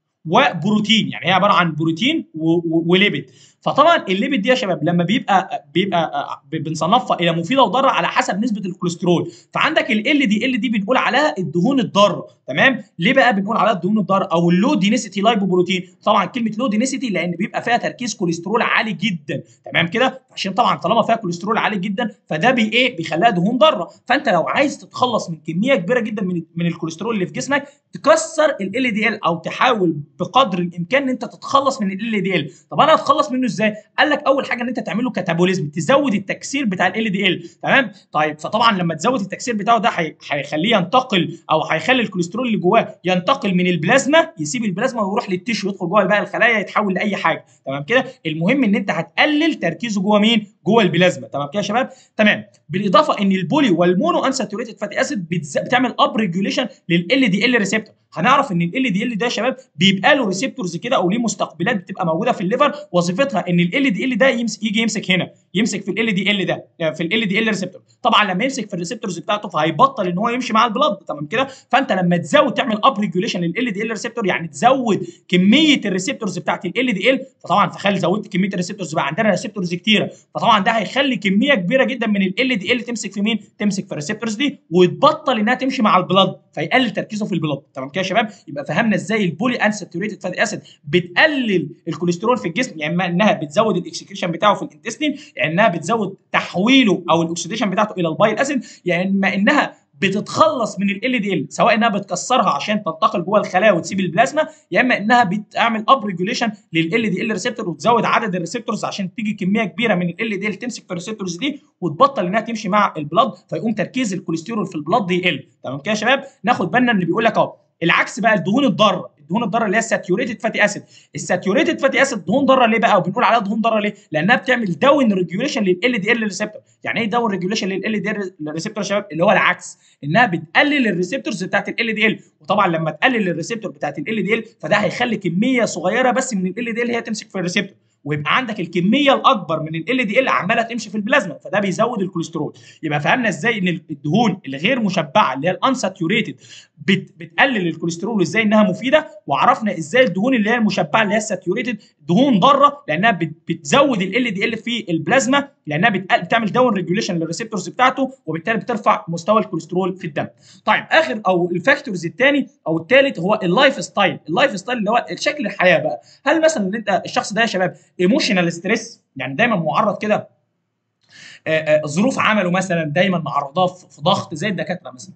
وبروتين يعني هي عباره عن بروتين وليبيد فطبعا الليبيد دي يا شباب لما بيبقى بيبقى بنصنفها الى مفيده وضاره على حسب نسبه الكوليسترول فعندك ال دي ال دي بنقول عليها الدهون الضاره تمام ليه بقى بنقول عليها الدهون الضاره او اللو دينيسيتي لايبوبروتين طبعا كلمه لو دينيسيتي لان بيبقى فيها تركيز كوليسترول عالي جدا تمام كده عشان طبعا طالما فيها كوليسترول عالي جدا فده بي ايه بيخليها دهون ضاره فانت لو عايز تتخلص من كميه كبيره جدا من من الكوليسترول اللي في جسمك تكسر ال دي ال او تحاول بقدر الامكان ان انت تتخلص من ال دي ال طب انا هتخلص منه ازاي قال لك اول حاجه ان انت تعمل له كاتابوليزم تزود التكسير بتاع ال دي ال تمام طيب فطبعا لما تزود التكسير بتاعه ده هيخليه ينتقل او هيخلي الكوليسترول اللي جواه ينتقل من البلازما يسيب البلازما ويروح للتيشو يدخل جوه بقى الخلايا يتحول لاي حاجه تمام كده المهم ان انت هتقلل تركيزه جوه مين جوه البلازما تمام كده يا شباب تمام بالاضافه ان البولي والمونو انساتوريتد فاتي اسيد بتعمل اب ريجوليشن لل دي ال ريسبتور هنعرف ان ال دي ال ده يا شباب بيبقى له ريسبتورز كده او ليه مستقبلات بتبقى موجوده في الليفر وظيفتها ان ال دي ال ده يمسك يجي يمسك هنا يمسك في ال دي ال ده في ال دي ال ريسبتور طبعا لما يمسك في الريسبتورز بتاعته فهيبطل ان هو يمشي مع البلاد تمام كده فانت لما تزود تعمل اب ريجوليشن لل دي ال ريسبتور يعني تزود كميه الريسبتورز بتاعت ال دي ال فطبعا تخيل زودت كميه الريسبتورز بقى عندنا ريسبتورز كتيره فطبعا ده هيخلي كميه كبيره جدا من ال دي ال تمسك في مين تمسك في الريسبتورز دي وتبطل انها تمشي مع البلاد فيقلل تركيزه في البلاد تمام كده يا شباب يبقى فهمنا ازاي البولي انساتوريتد فاتي اسيد بتقلل الكوليسترول في الجسم يعني اما انها بتزود الاكسكريشن بتاعه في الانتستين يعني انها بتزود تحويله او الاكسديشن بتاعته الى البايل اسيد يعني اما انها بتتخلص من ال دي ال سواء انها بتكسرها عشان تنتقل جوه الخلايا وتسيب البلازما يا اما انها بتعمل اب ريجوليشن لل دي ال ريسبتور وتزود عدد الريسبتورز عشان تيجي كميه كبيره من ال دي ال تمسك في الريسبتورز دي وتبطل انها تمشي مع البلاد فيقوم تركيز الكوليسترول في البلاد يقل تمام كده يا شباب ناخد بالنا ان بيقول لك اهو العكس بقى الدهون الضاره الدهون الضاره اللي هي الساتيوريتد فاتي اسيد الساتيوريتد فاتي اسيد دهون ضاره ليه بقى وبنقول عليها دهون ضاره ليه لانها بتعمل داون ريجوليشن لل دي ال ريسبتور يعني ايه داون ريجوليشن لل دي ال ريسبتور يا شباب اللي هو العكس انها بتقلل الريسبتورز بتاعت ال دي ال وطبعا لما تقلل الريسبتور بتاعت ال دي ال فده هيخلي كميه صغيره بس من ال دي ال هي تمسك في الريسبتور ويبقى عندك الكميه الاكبر من ال دي ال عماله تمشي في البلازما فده بيزود الكوليسترول يبقى فهمنا ازاي ان الدهون الغير مشبعه اللي هي الانساتيوريتد بت بتقلل الكوليسترول وازاي انها مفيده وعرفنا ازاي الدهون اللي هي المشبعه اللي هي الساتيوريتد دهون ضاره لانها بت بتزود ال دي ال في البلازما لانها بتعمل داون ريجوليشن للريسبتورز بتاعته وبالتالي بترفع مستوى الكوليسترول في الدم طيب اخر او الفاكتورز الثاني او الثالث هو اللايف ستايل اللايف ستايل اللي هو شكل الحياه بقى هل مثلا ان انت الشخص ده يا شباب ايموشنال ستريس يعني دايما معرض كده ظروف عمله مثلا دايما معرضاه في ضغط زي الدكاتره مثلا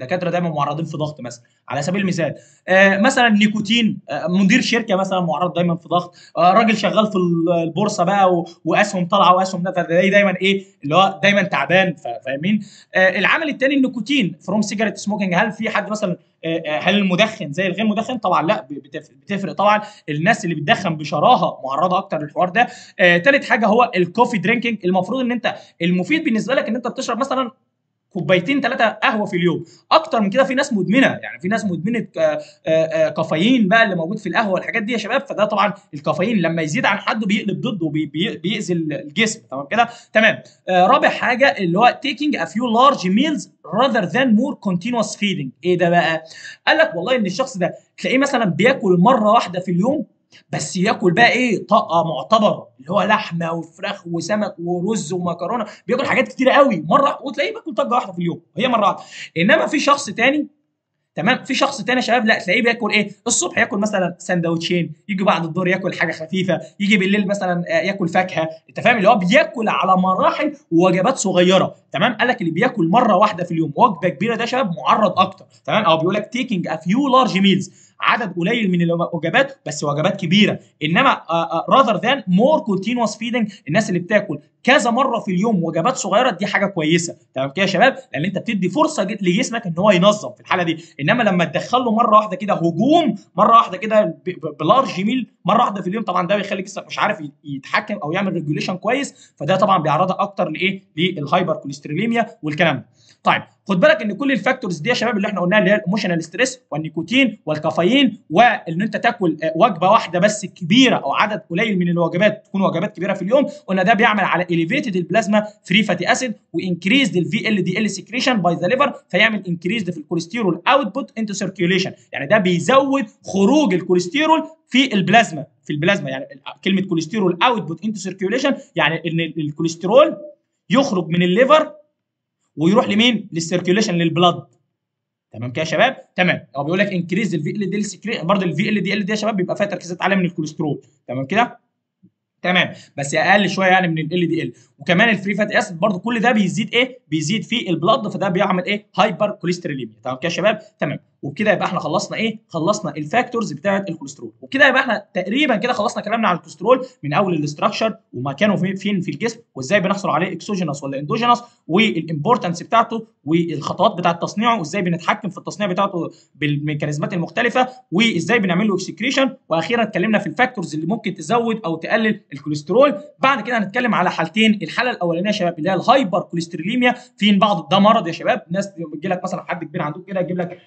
دكاتره دايما معرضين في ضغط مثلا على سبيل المثال آه مثلا نيكوتين آه مدير شركه مثلا معرض دايما في ضغط آه راجل شغال في البورصه بقى و... واسهم طالعه واسهم نازله دايما ايه اللي هو دايما تعبان فاهمين آه العامل الثاني النيكوتين فروم سيجاريت سموكينج هل في حد مثلا هل المدخن زي الغير مدخن طبعا لا بتفرق طبعا الناس اللي بتدخن بشراهه معرضه اكتر للحوار ده آه، ثالث حاجه هو الكوفي درينكينج المفروض ان انت المفيد بالنسبه لك ان انت بتشرب مثلا كوبايتين ثلاثه قهوه في اليوم اكتر من كده في ناس مدمنه يعني في ناس مدمنه آه، آه، كافيين بقى اللي موجود في القهوه والحاجات دي يا شباب فده طبعا الكافيين لما يزيد عن حده بيقلب ضده بيأذي الجسم تمام كده تمام رابع حاجه اللي هو taking a few large meals rather than more continuous feeding ايه ده بقى قال لك والله ان الشخص ده تلاقيه مثلا بياكل مره واحده في اليوم بس ياكل بقى ايه طاقه معتبره اللي هو لحمه وفراخ وسمك ورز ومكرونه بياكل حاجات كتيره قوي مره وتلاقيه بياكل طاقه واحده في اليوم هي مره واحده انما في شخص تاني تمام في شخص تاني يا شباب لا تلاقيه بياكل ايه الصبح ياكل مثلا سندوتشين يجي بعد الظهر ياكل حاجه خفيفه يجي بالليل مثلا آه، ياكل فاكهه انت فاهم اللي هو بياكل على مراحل ووجبات صغيره تمام قال لك اللي بياكل مره واحده في اليوم وجبه كبيره ده يا شباب معرض اكتر تمام او بيقول لك تيكينج ا فيو لارج ميلز عدد قليل من الوجبات بس وجبات كبيره انما راذر ذان مور كونتينوس فيدنج الناس اللي بتاكل كذا مره في اليوم وجبات صغيره دي حاجه كويسه تمام كده يا شباب لان انت بتدي فرصه لجسمك ان هو ينظم في الحاله دي انما لما تدخل له مره واحده كده هجوم مره واحده كده بلارج ميل مره واحده في اليوم طبعا ده بيخلي جسمك مش عارف يتحكم او يعمل ريجوليشن كويس فده طبعا بيعرضك اكتر لايه للهايبر كوليستروليميا والكلام ده طيب خد بالك ان كل الفاكتورز دي يا شباب اللي احنا قلناها اللي هي الايموشنال ستريس والنيكوتين والكافيين وان انت تاكل آه، وجبه واحده بس كبيره او عدد قليل من الوجبات تكون وجبات كبيره في اليوم قلنا ده بيعمل على اليفيتد البلازما فري فاتي اسيد وانكريزد الفي ال دي ال سكريشن باي ذا ليفر فيعمل انكريزد في الكوليسترول اوتبوت انتو سيركيوليشن يعني ده بيزود خروج الكوليسترول في البلازما في البلازما يعني كلمه كوليسترول اوتبوت انتو سيركيوليشن يعني ان الكوليسترول يخرج من الليفر ويروح لمين؟ للسيركيوليشن للبلد تمام كده يا شباب؟ تمام هو بيقول لك انكريز الفي ال دي ال برضه الفي ال دي ال دي يا شباب بيبقى فيها تركيزات عاليه من الكوليسترول تمام كده؟ تمام بس اقل شويه يعني من ال دي ال وكمان الفري فات اسيد برضه كل ده بيزيد ايه بيزيد في البلد فده بيعمل ايه هايبر كوليستروليميا تمام كده يا شباب تمام وبكده يبقى احنا خلصنا ايه خلصنا الفاكتورز بتاعه الكوليسترول وبكده يبقى احنا تقريبا كده خلصنا كلامنا على الكوليسترول من اول الاستراكشر ومكانه فين في الجسم وازاي بنحصل عليه اكسوجينوس ولا اندوجينوس والامبورتنس بتاعته والخطوات بتاعه تصنيعه وازاي بنتحكم في التصنيع بتاعته بالميكانيزمات المختلفه وازاي بنعمل له اكسكريشن واخيرا اتكلمنا في الفاكتورز اللي ممكن تزود او تقلل الكوليسترول بعد كده هنتكلم على حالتين الحاله الاولانيه يا شباب اللي هي الهايبر كوليستروليميا في بعض ده مرض يا شباب ناس بتجي لك مثلا حد كبير عنده كده يجيب لك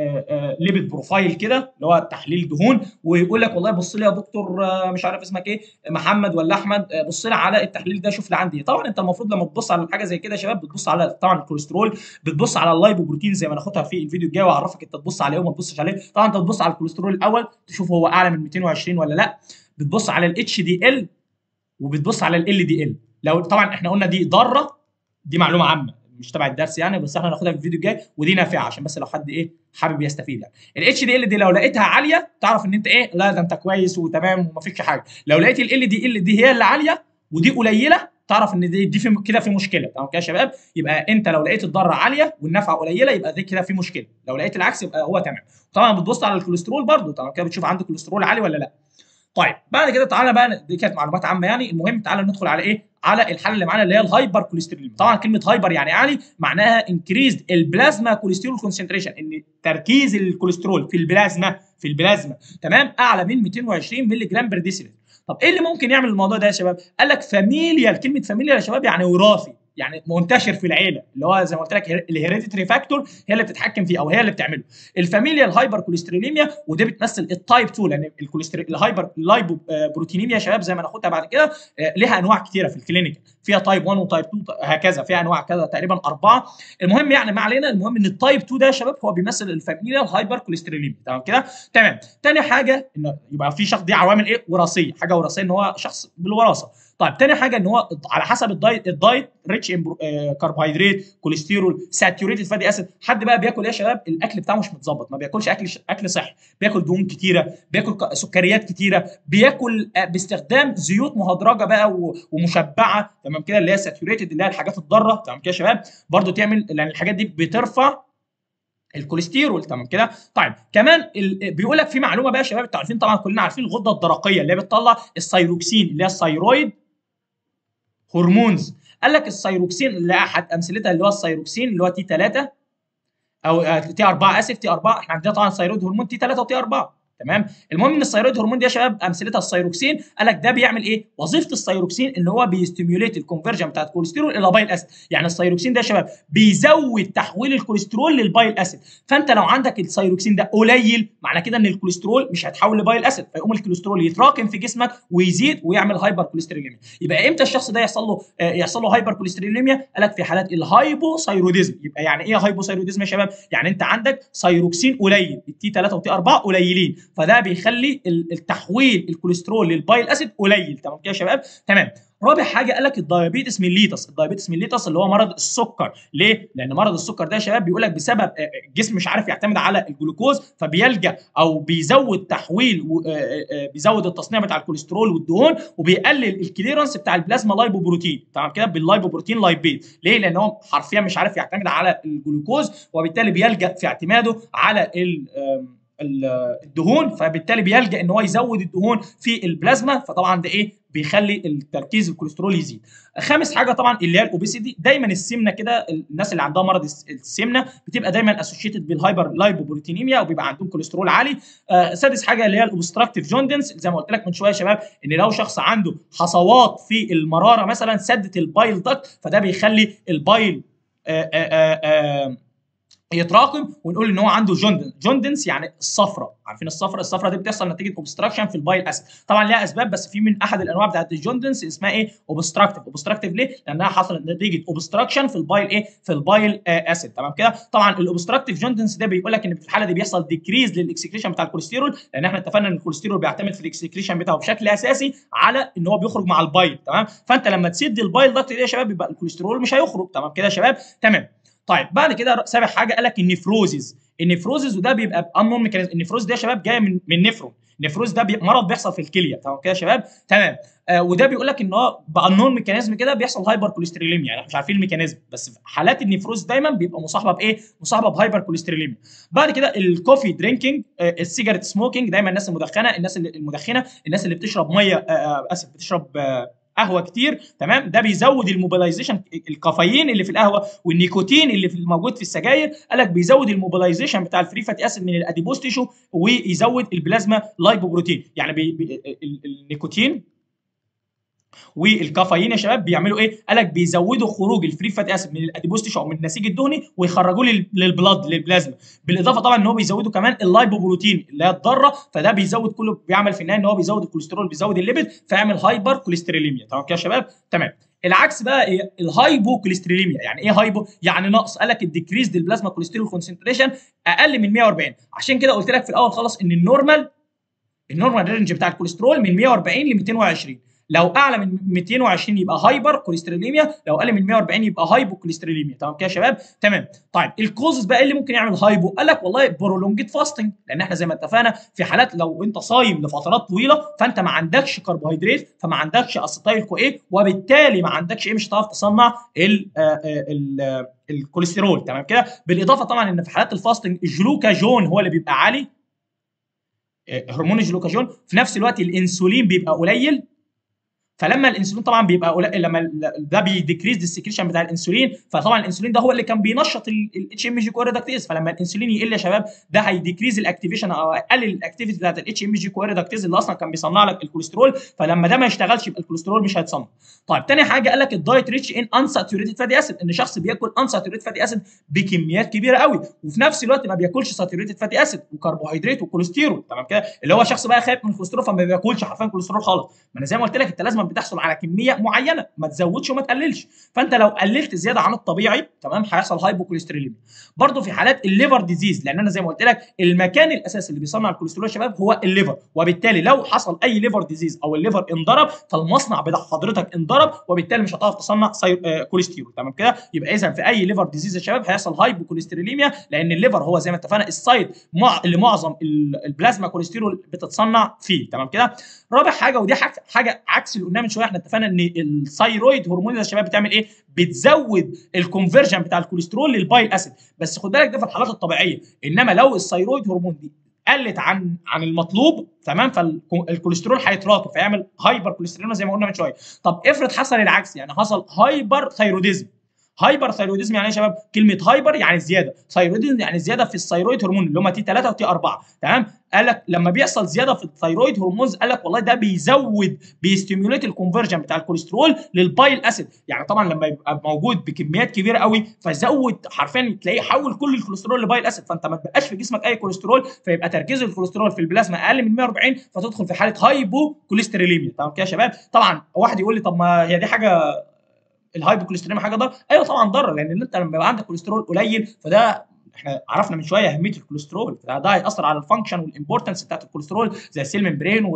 ليبيد بروفايل كده اللي هو تحليل دهون ويقول لك والله بص لي يا دكتور آه، مش عارف اسمك ايه محمد ولا احمد آه، بص لي على التحليل ده شوف لي عندي طبعا انت المفروض لما تبص على حاجه زي كده يا شباب بتبص على طبعا الكوليسترول بتبص على اللايبوبروتين زي ما ناخدها في الفيديو الجاي واعرفك انت تبص عليه وما تبصش عليه طبعا انت بتبص على الكوليسترول الاول تشوف هو اعلى من 220 ولا لا بتبص على الاتش دي ال وبتبص على ال دي ال لو طبعا احنا قلنا دي ضاره دي معلومه عامه مش تبع الدرس يعني بس احنا هناخدها في الفيديو الجاي ودي نافعه عشان بس لو حد ايه حابب يستفيد يعني الاتش دي ال دي لو لقيتها عاليه تعرف ان انت ايه لا ده انت كويس وتمام وما فيش حاجه لو لقيت ال دي ال دي هي اللي عاليه ودي قليله تعرف ان دي, دي في كده في مشكله تمام كده يا شباب يبقى انت لو لقيت الضاره عاليه والنفعه قليله يبقى دي كده في مشكله لو لقيت العكس يبقى هو تمام طبعا بتبص على الكوليسترول برده تمام كده بتشوف عندك كوليسترول عالي ولا لا طيب بعد كده تعالى بقى دي كانت معلومات عامه يعني المهم تعالى ندخل على ايه على الحاله اللي معانا اللي هي الهايبر كوليسترول طبعا كلمه هايبر يعني عالي معناها انكريزد البلازما كوليسترول كونسنتريشن ان تركيز الكوليسترول في البلازما في البلازما تمام اعلى من 220 مللي جرام بر ديسيلتر طب ايه اللي ممكن يعمل الموضوع ده يا شباب قال لك فاميليال كلمه فاميليال يا شباب يعني وراثي يعني منتشر في العيله اللي هو زي ما قلت لك الهيريديتري فاكتور هي اللي بتتحكم فيه او هي اللي بتعمله الفاميليا الهايبر كوليستروليميا ودي بتمثل التايب 2 لان الكوليسترول الهايبر لايبو بروتينيميا يا شباب زي ما ناخدها بعد كده آه، ليها انواع كثيره في الكلينيك فيها تايب 1 وتايب 2 هكذا فيها انواع كذا تقريبا اربعه المهم يعني ما علينا المهم ان التايب 2 ده يا شباب هو بيمثل الفاميليا الهايبر كوليستروليميا تمام كده تمام تاني حاجه ان يبقى في شخص دي عوامل ايه وراثيه حاجه وراثيه ان هو شخص بالوراثه طيب تاني حاجه ان هو على حسب الدايت الدايت ريتش كربوهيدرات كوليسترول ساتوريتد فاتي اسيد حد بقى بياكل ايه يا شباب الاكل بتاعه مش متظبط ما بياكلش اكل اكل صحي بياكل دهون كتيره بياكل سكريات كتيره بياكل آه، باستخدام زيوت مهدرجه بقى ومشبعه تمام كده اللي هي ساتوريتد اللي هي الحاجات الضاره تمام كده يا شباب برده تعمل لان الحاجات دي بترفع الكوليسترول تمام كده طيب كمان ال... بيقول لك في معلومه بقى يا شباب انتوا عارفين طبعا كلنا عارفين الغده الدرقيه اللي هي بتطلع الثيروكسين اللي هي الثيرويد هرمونز قال لك الثيروكسين اللي احد امثلتها اللي هو الثيروكسين اللي هو تي 3 او تي 4 اسف تي 4 احنا عندنا طبعا ثيرويد هرمون تي 3 وتي 4 تمام المهم ان الثيرويد هرمون دي يا شباب امثلتها الثيروكسين قال لك ده بيعمل ايه وظيفه الثيروكسين ان هو بيستيميوليت الكونفرجن بتاعت الكوليسترول الى بايل اسيد يعني الثيروكسين ده يا شباب بيزود تحويل الكوليسترول للبايل اسيد فانت لو عندك الثيروكسين ده قليل معنى كده ان الكوليسترول مش هيتحول لبايل اسيد فيقوم الكوليسترول يتراكم في جسمك ويزيد ويعمل هايبر كوليستروليميا يبقى امتى الشخص ده يحصل له آه يحصل له هايبر كوليستروليميا قال لك في حالات الهايبوثايروديزم يبقى يعني ايه هايبوثايروديزم يا شباب يعني انت عندك ثيروكسين قليل التي 3 وتي 4 قليلين فده بيخلي التحويل الكوليسترول للبايل اسيد قليل تمام كده يا شباب تمام رابع حاجه قال لك الدايابيتس ميليتس الدايابيتس ميليتس اللي هو مرض السكر ليه لان مرض السكر ده يا شباب بيقول لك بسبب الجسم مش عارف يعتمد على الجلوكوز فبيلجا او بيزود تحويل بيزود التصنيع بتاع الكوليسترول والدهون وبيقلل الكليرنس بتاع البلازما لايبوبروتين تمام كده باللايبوبروتين لايبيد ليه لان هو حرفيا مش عارف يعتمد على الجلوكوز وبالتالي بيلجا في اعتماده على ال الدهون فبالتالي بيلجا ان هو يزود الدهون في البلازما فطبعا ده ايه بيخلي التركيز الكوليسترول يزيد خامس حاجه طبعا اللي هي الاوبيسيتي دايما السمنه كده الناس اللي عندها مرض السمنه بتبقى دايما اسوشيتد بالهايبر لايبوبروتينيميا وبيبقى عندهم كوليسترول عالي آه سادس حاجه اللي هي الاوبستراكتيف جوندنس زي ما قلت لك من شويه يا شباب ان لو شخص عنده حصوات في المراره مثلا سدت البايل داكت فده بيخلي البايل آآ آآ آآ يتراكم ونقول ان هو عنده جوندنس جوندنس يعني الصفرة عارفين الصفرة الصفرة دي بتحصل نتيجه اوبستراكشن في البايل اسيد طبعا ليها اسباب بس في من احد الانواع بتاعت الجوندنس اسمها ايه اوبستراكتيف اوبستراكتيف ليه لانها حصلت نتيجه اوبستراكشن في البايل ايه في البايل آه اسيد تمام كده طبعا الاوبستراكتيف جوندنس ده بيقول لك ان في الحاله دي بيحصل ديكريز للاكسكريشن بتاع الكوليسترول لان احنا اتفقنا ان الكوليسترول بيعتمد في الاكسكريشن بتاعه بشكل اساسي على ان هو بيخرج مع البايل تمام فانت لما تسد البايل داكت دي يا شباب يبقى الكوليسترول مش هيخرج تمام كده يا شباب تمام طيب بعد كده سابع حاجه قال لك النفروزز النفروزز وده بيبقى بانون ميكانيزم النفروز ده يا شباب جاي من من نفرون النفروز ده بي... مرض بيحصل في الكليه تمام كده يا شباب تمام آه وده بيقول لك ان هو بانون ميكانيزم كده بيحصل هايبر كوليستروليميا يعني مش عارفين الميكانيزم بس في حالات النفروز دايما بيبقى مصاحبه بايه مصاحبه بهايبر كوليستروليميا بعد كده الكوفي درينكينج آه السيجارت سموكينج دايما الناس المدخنه الناس المدخنه الناس اللي بتشرب ميه آه اسف بتشرب آه قهوه كتير تمام ده بيزود الموبيلايزيشن الكافيين اللي في القهوه والنيكوتين اللي في الموجود في السجاير قال لك بيزود الموبيلايزيشن بتاع الفري فاتي اسيد من الاديبوز تيشو ويزود البلازما لايبوبروتين يعني بي بي النيكوتين والكافيين يا شباب بيعملوا ايه؟ قال لك بيزودوا خروج الفري فات اسيد من الاديبوز تيشو او من النسيج الدهني ويخرجوه للبلاد للبلازما بالاضافه طبعا ان هو بيزودوا كمان اللايبوبروتين اللي هي الضاره فده بيزود كله بيعمل في النهايه ان هو بيزود الكوليسترول بيزود الليبيد فيعمل هايبر كوليستروليميا تمام كده يا شباب؟ تمام العكس بقى ايه الهايبو كوليستروليميا يعني ايه هايبو يعني نقص قال لك الديكريز للبلازما كوليسترول كونسنتريشن اقل من 140 عشان كده قلت لك في الاول خالص ان النورمال النورمال رينج بتاع الكوليسترول من 140 ل 220 لو اعلى من 220 يبقى هايبر كوليستروليميا لو اقل من 140 يبقى هايبو كوليستروليميا تمام كده يا شباب تمام طيب الكوزز بقى اللي ممكن يعمل هايبو قال لك والله برولونجد فاستنج لان احنا زي ما اتفقنا في حالات لو انت صايم لفترات طويله فانت ما عندكش كربوهيدرات فما عندكش اسيتايل كو ايه وبالتالي ما عندكش ايه مش هتعرف تصنع ال ال الكوليسترول تمام كده بالاضافه طبعا ان في حالات الفاستنج الجلوكاجون هو اللي بيبقى عالي هرمون الجلوكاجون في نفس الوقت الانسولين بيبقى قليل فلما الانسولين طبعا بيبقى قليل لما ده بيديكريز السكريشن بتاع الانسولين فطبعا الانسولين ده هو اللي كان بينشط الاتش ام جي كوريدكتيز فلما الانسولين يقل يا شباب ده هيديكريز الاكتيفيشن او يقلل الاكتيفيتي بتاعت الاتش ام جي كوريدكتيز اللي اصلا كان بيصنع لك الكوليسترول فلما ده ما يشتغلش يبقى الكوليسترول مش هيتصنع طيب تاني حاجه قال لك الدايت ريتش ان انساتوريتد فاتي اسيد ان شخص بياكل انساتوريتد فاتي اسيد بكميات كبيره قوي وفي نفس الوقت ما بياكلش ساتوريتد فاتي اسيد وكربوهيدرات وكوليسترول تمام كده اللي هو شخص بقى خايف من الكوليسترول فما بياكلش حرفيا كوليسترول خالص ما انا زي ما قلت لك انت لازم بتحصل على كميه معينه ما تزودش وما تقللش فانت لو قللت زياده عن الطبيعي تمام هيحصل هايبوكوليستروليميا برضه في حالات الليفر ديزيز لان انا زي ما قلت لك المكان الاساسي اللي بيصنع الكوليسترول يا شباب هو الليفر وبالتالي لو حصل اي ليفر ديزيز او الليفر انضرب فالمصنع بتاع حضرتك انضرب وبالتالي مش هتعرف تصنع سي... آه كوليسترول تمام كده يبقى اذا في اي ليفر ديزيز يا شباب هيحصل هايبوكوليستروليميا لان الليفر هو زي ما اتفقنا السايت مع... اللي معظم البلازما كوليسترول بتتصنع فيه تمام كده رابع حاجه ودي حاجه عكس قلناه من شويه احنا اتفقنا ان الثايرويد هرمون يا شباب بتعمل ايه بتزود الكونفرجن بتاع الكوليسترول للبايل اسيد بس خد بالك ده في الحالات الطبيعيه انما لو الثايرويد هرمون دي قلت عن عن المطلوب تمام فالكوليسترول هيتراكم فيعمل هايبر كوليسترول زي ما قلنا من شويه طب افرض حصل العكس يعني حصل هايبر ثايروديزم هايبر ثايرويدزم يعني ايه يا شباب؟ كلمه هايبر يعني زياده، ثايرويدزم يعني زياده في الثايرويد هرمون اللي هم تي 3 وتي 4 تمام؟ قال لك لما بيحصل زياده في الثايرويد هرمونز قال لك والله ده بيزود بيستيموليت الكونفرجن بتاع الكوليسترول للبايل اسيد، يعني طبعا لما يبقى موجود بكميات كبيره قوي فزود حرفيا تلاقيه حول كل الكوليسترول لبايل اسيد فانت ما تبقاش في جسمك اي كوليسترول فيبقى تركيز الكوليسترول في البلازما اقل من 140 فتدخل في حاله هايبو كوليستروليميا تمام كده يا شباب؟ طبعا واحد يقول لي طب ما هي دي حاجه الهايبوكوليسترول حاجه ضار ايوه طبعا ضار لان انت لما يبقى عندك كوليسترول قليل فده احنا عرفنا من شويه اهميه الكوليسترول ده هياثر على الفانكشن والامبورتنس بتاعت الكوليسترول زي السيل ممبرين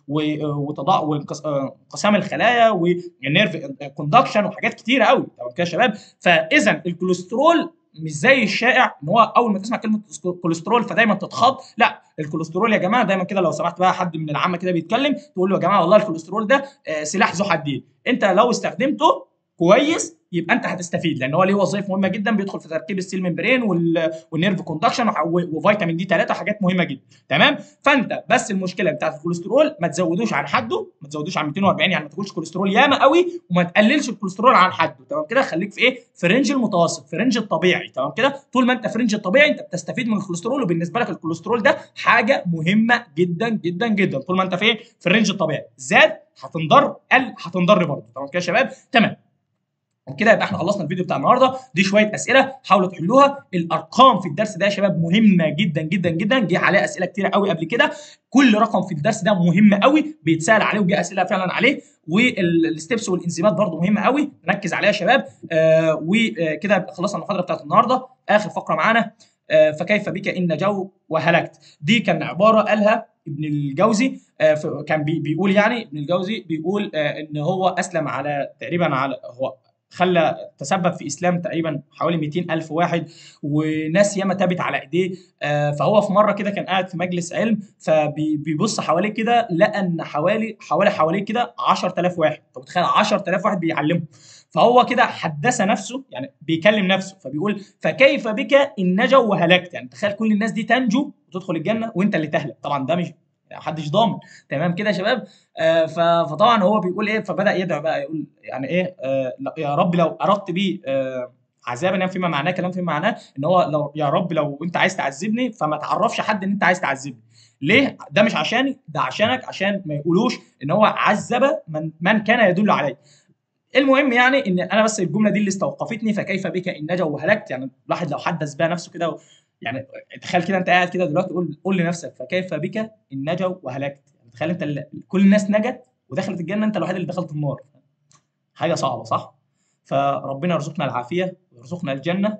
وتضاء وانقسام الخلايا والنيرف كوندكشن وحاجات كتيره قوي تمام كده يا شباب فاذا الكوليسترول مش زي الشائع ان هو اول ما تسمع كلمه كوليسترول فدايما تتخض لا الكوليسترول يا جماعه دايما كده لو سمحت بقى حد من العامه كده بيتكلم تقول له يا جماعه والله الكوليسترول ده سلاح ذو حدين انت لو استخدمته كويس يبقى انت هتستفيد لان هو ليه وظائف مهمه جدا بيدخل في تركيب السيل ممبرين والنيرف كوندكشن وفيتامين دي 3 حاجات مهمه جدا تمام فانت بس المشكله بتاعت الكوليسترول ما تزودوش عن حده ما تزودوش عن 240 يعني ما تاكلش كوليسترول ياما قوي وما تقللش الكوليسترول عن حده تمام كده خليك في ايه في رينج المتوسط في رينج الطبيعي تمام كده طول ما انت في رينج الطبيعي انت بتستفيد من الكوليسترول وبالنسبه لك الكوليسترول ده حاجه مهمه جدا جدا جدا طول ما انت في في الرينج الطبيعي زاد هتنضر قل هتنضر برضه تمام كده يا شباب تمام وبكده يبقى احنا خلصنا الفيديو بتاع النهارده دي شويه اسئله حاولوا تحلوها الارقام في الدرس ده يا شباب مهمه جدا جدا جدا جه عليه اسئله كتيره قوي قبل كده كل رقم في الدرس ده مهم قوي بيتسال عليه وجه اسئله فعلا عليه والستبس والانزيمات برده مهمه قوي نركز عليها يا شباب آه وكده خلصنا المحاضره بتاعت النهارده اخر فقره معانا آه فكيف بك ان جو وهلكت دي كان عباره قالها ابن الجوزي آه كان بي بيقول يعني ابن الجوزي بيقول آه ان هو اسلم على تقريبا على هو خلى تسبب في اسلام تقريبا حوالي 200 الف واحد وناس ياما تابت على ايديه آه فهو في مره كده كان قاعد في مجلس علم فبيبص حواليه كده لقى ان حوالي حوالي حواليه كده 10000 واحد انت متخيل 10000 واحد بيعلمهم فهو كده حدث نفسه يعني بيكلم نفسه فبيقول فكيف بك ان نجوا وهلكت يعني تخيل كل الناس دي تنجو وتدخل الجنه وانت اللي تهلك طبعا ده مش محدش ضامن تمام كده يا شباب آه فطبعا هو بيقول ايه فبدا يدعو بقى يقول يعني ايه آه يا رب لو اردت بي آه عذابا يعني فيما معناه كلام فيما معناه ان هو لو يا رب لو انت عايز تعذبني فما تعرفش حد ان انت عايز تعذبني ليه ده مش عشاني ده عشانك عشان ما يقولوش ان هو عذب من, من كان يدل عليه المهم يعني ان انا بس الجمله دي اللي استوقفتني فكيف بك ان نجا وهلكت يعني الواحد لو حدث بها نفسه كده يعني تخيل كده انت قاعد كده دلوقتي قول قول لنفسك فكيف بك ان نجوا وهلكت يعني تخيل انت اللي كل الناس نجت ودخلت الجنه انت الوحيد اللي دخلت النار حاجه صعبه صح فربنا يرزقنا العافيه ويرزقنا الجنه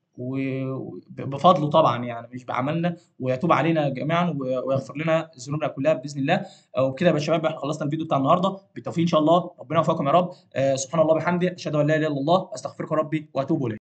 وبفضله طبعا يعني مش بعملنا ويتوب علينا جميعا ويغفر لنا ذنوبنا كلها باذن الله وبكده يا شباب احنا خلصنا الفيديو بتاع النهارده بالتوفيق ان شاء الله ربنا يوفقكم يا رب سبحان الله وبحمده اشهد ان لا اله الا الله استغفرك ربي واتوب اليه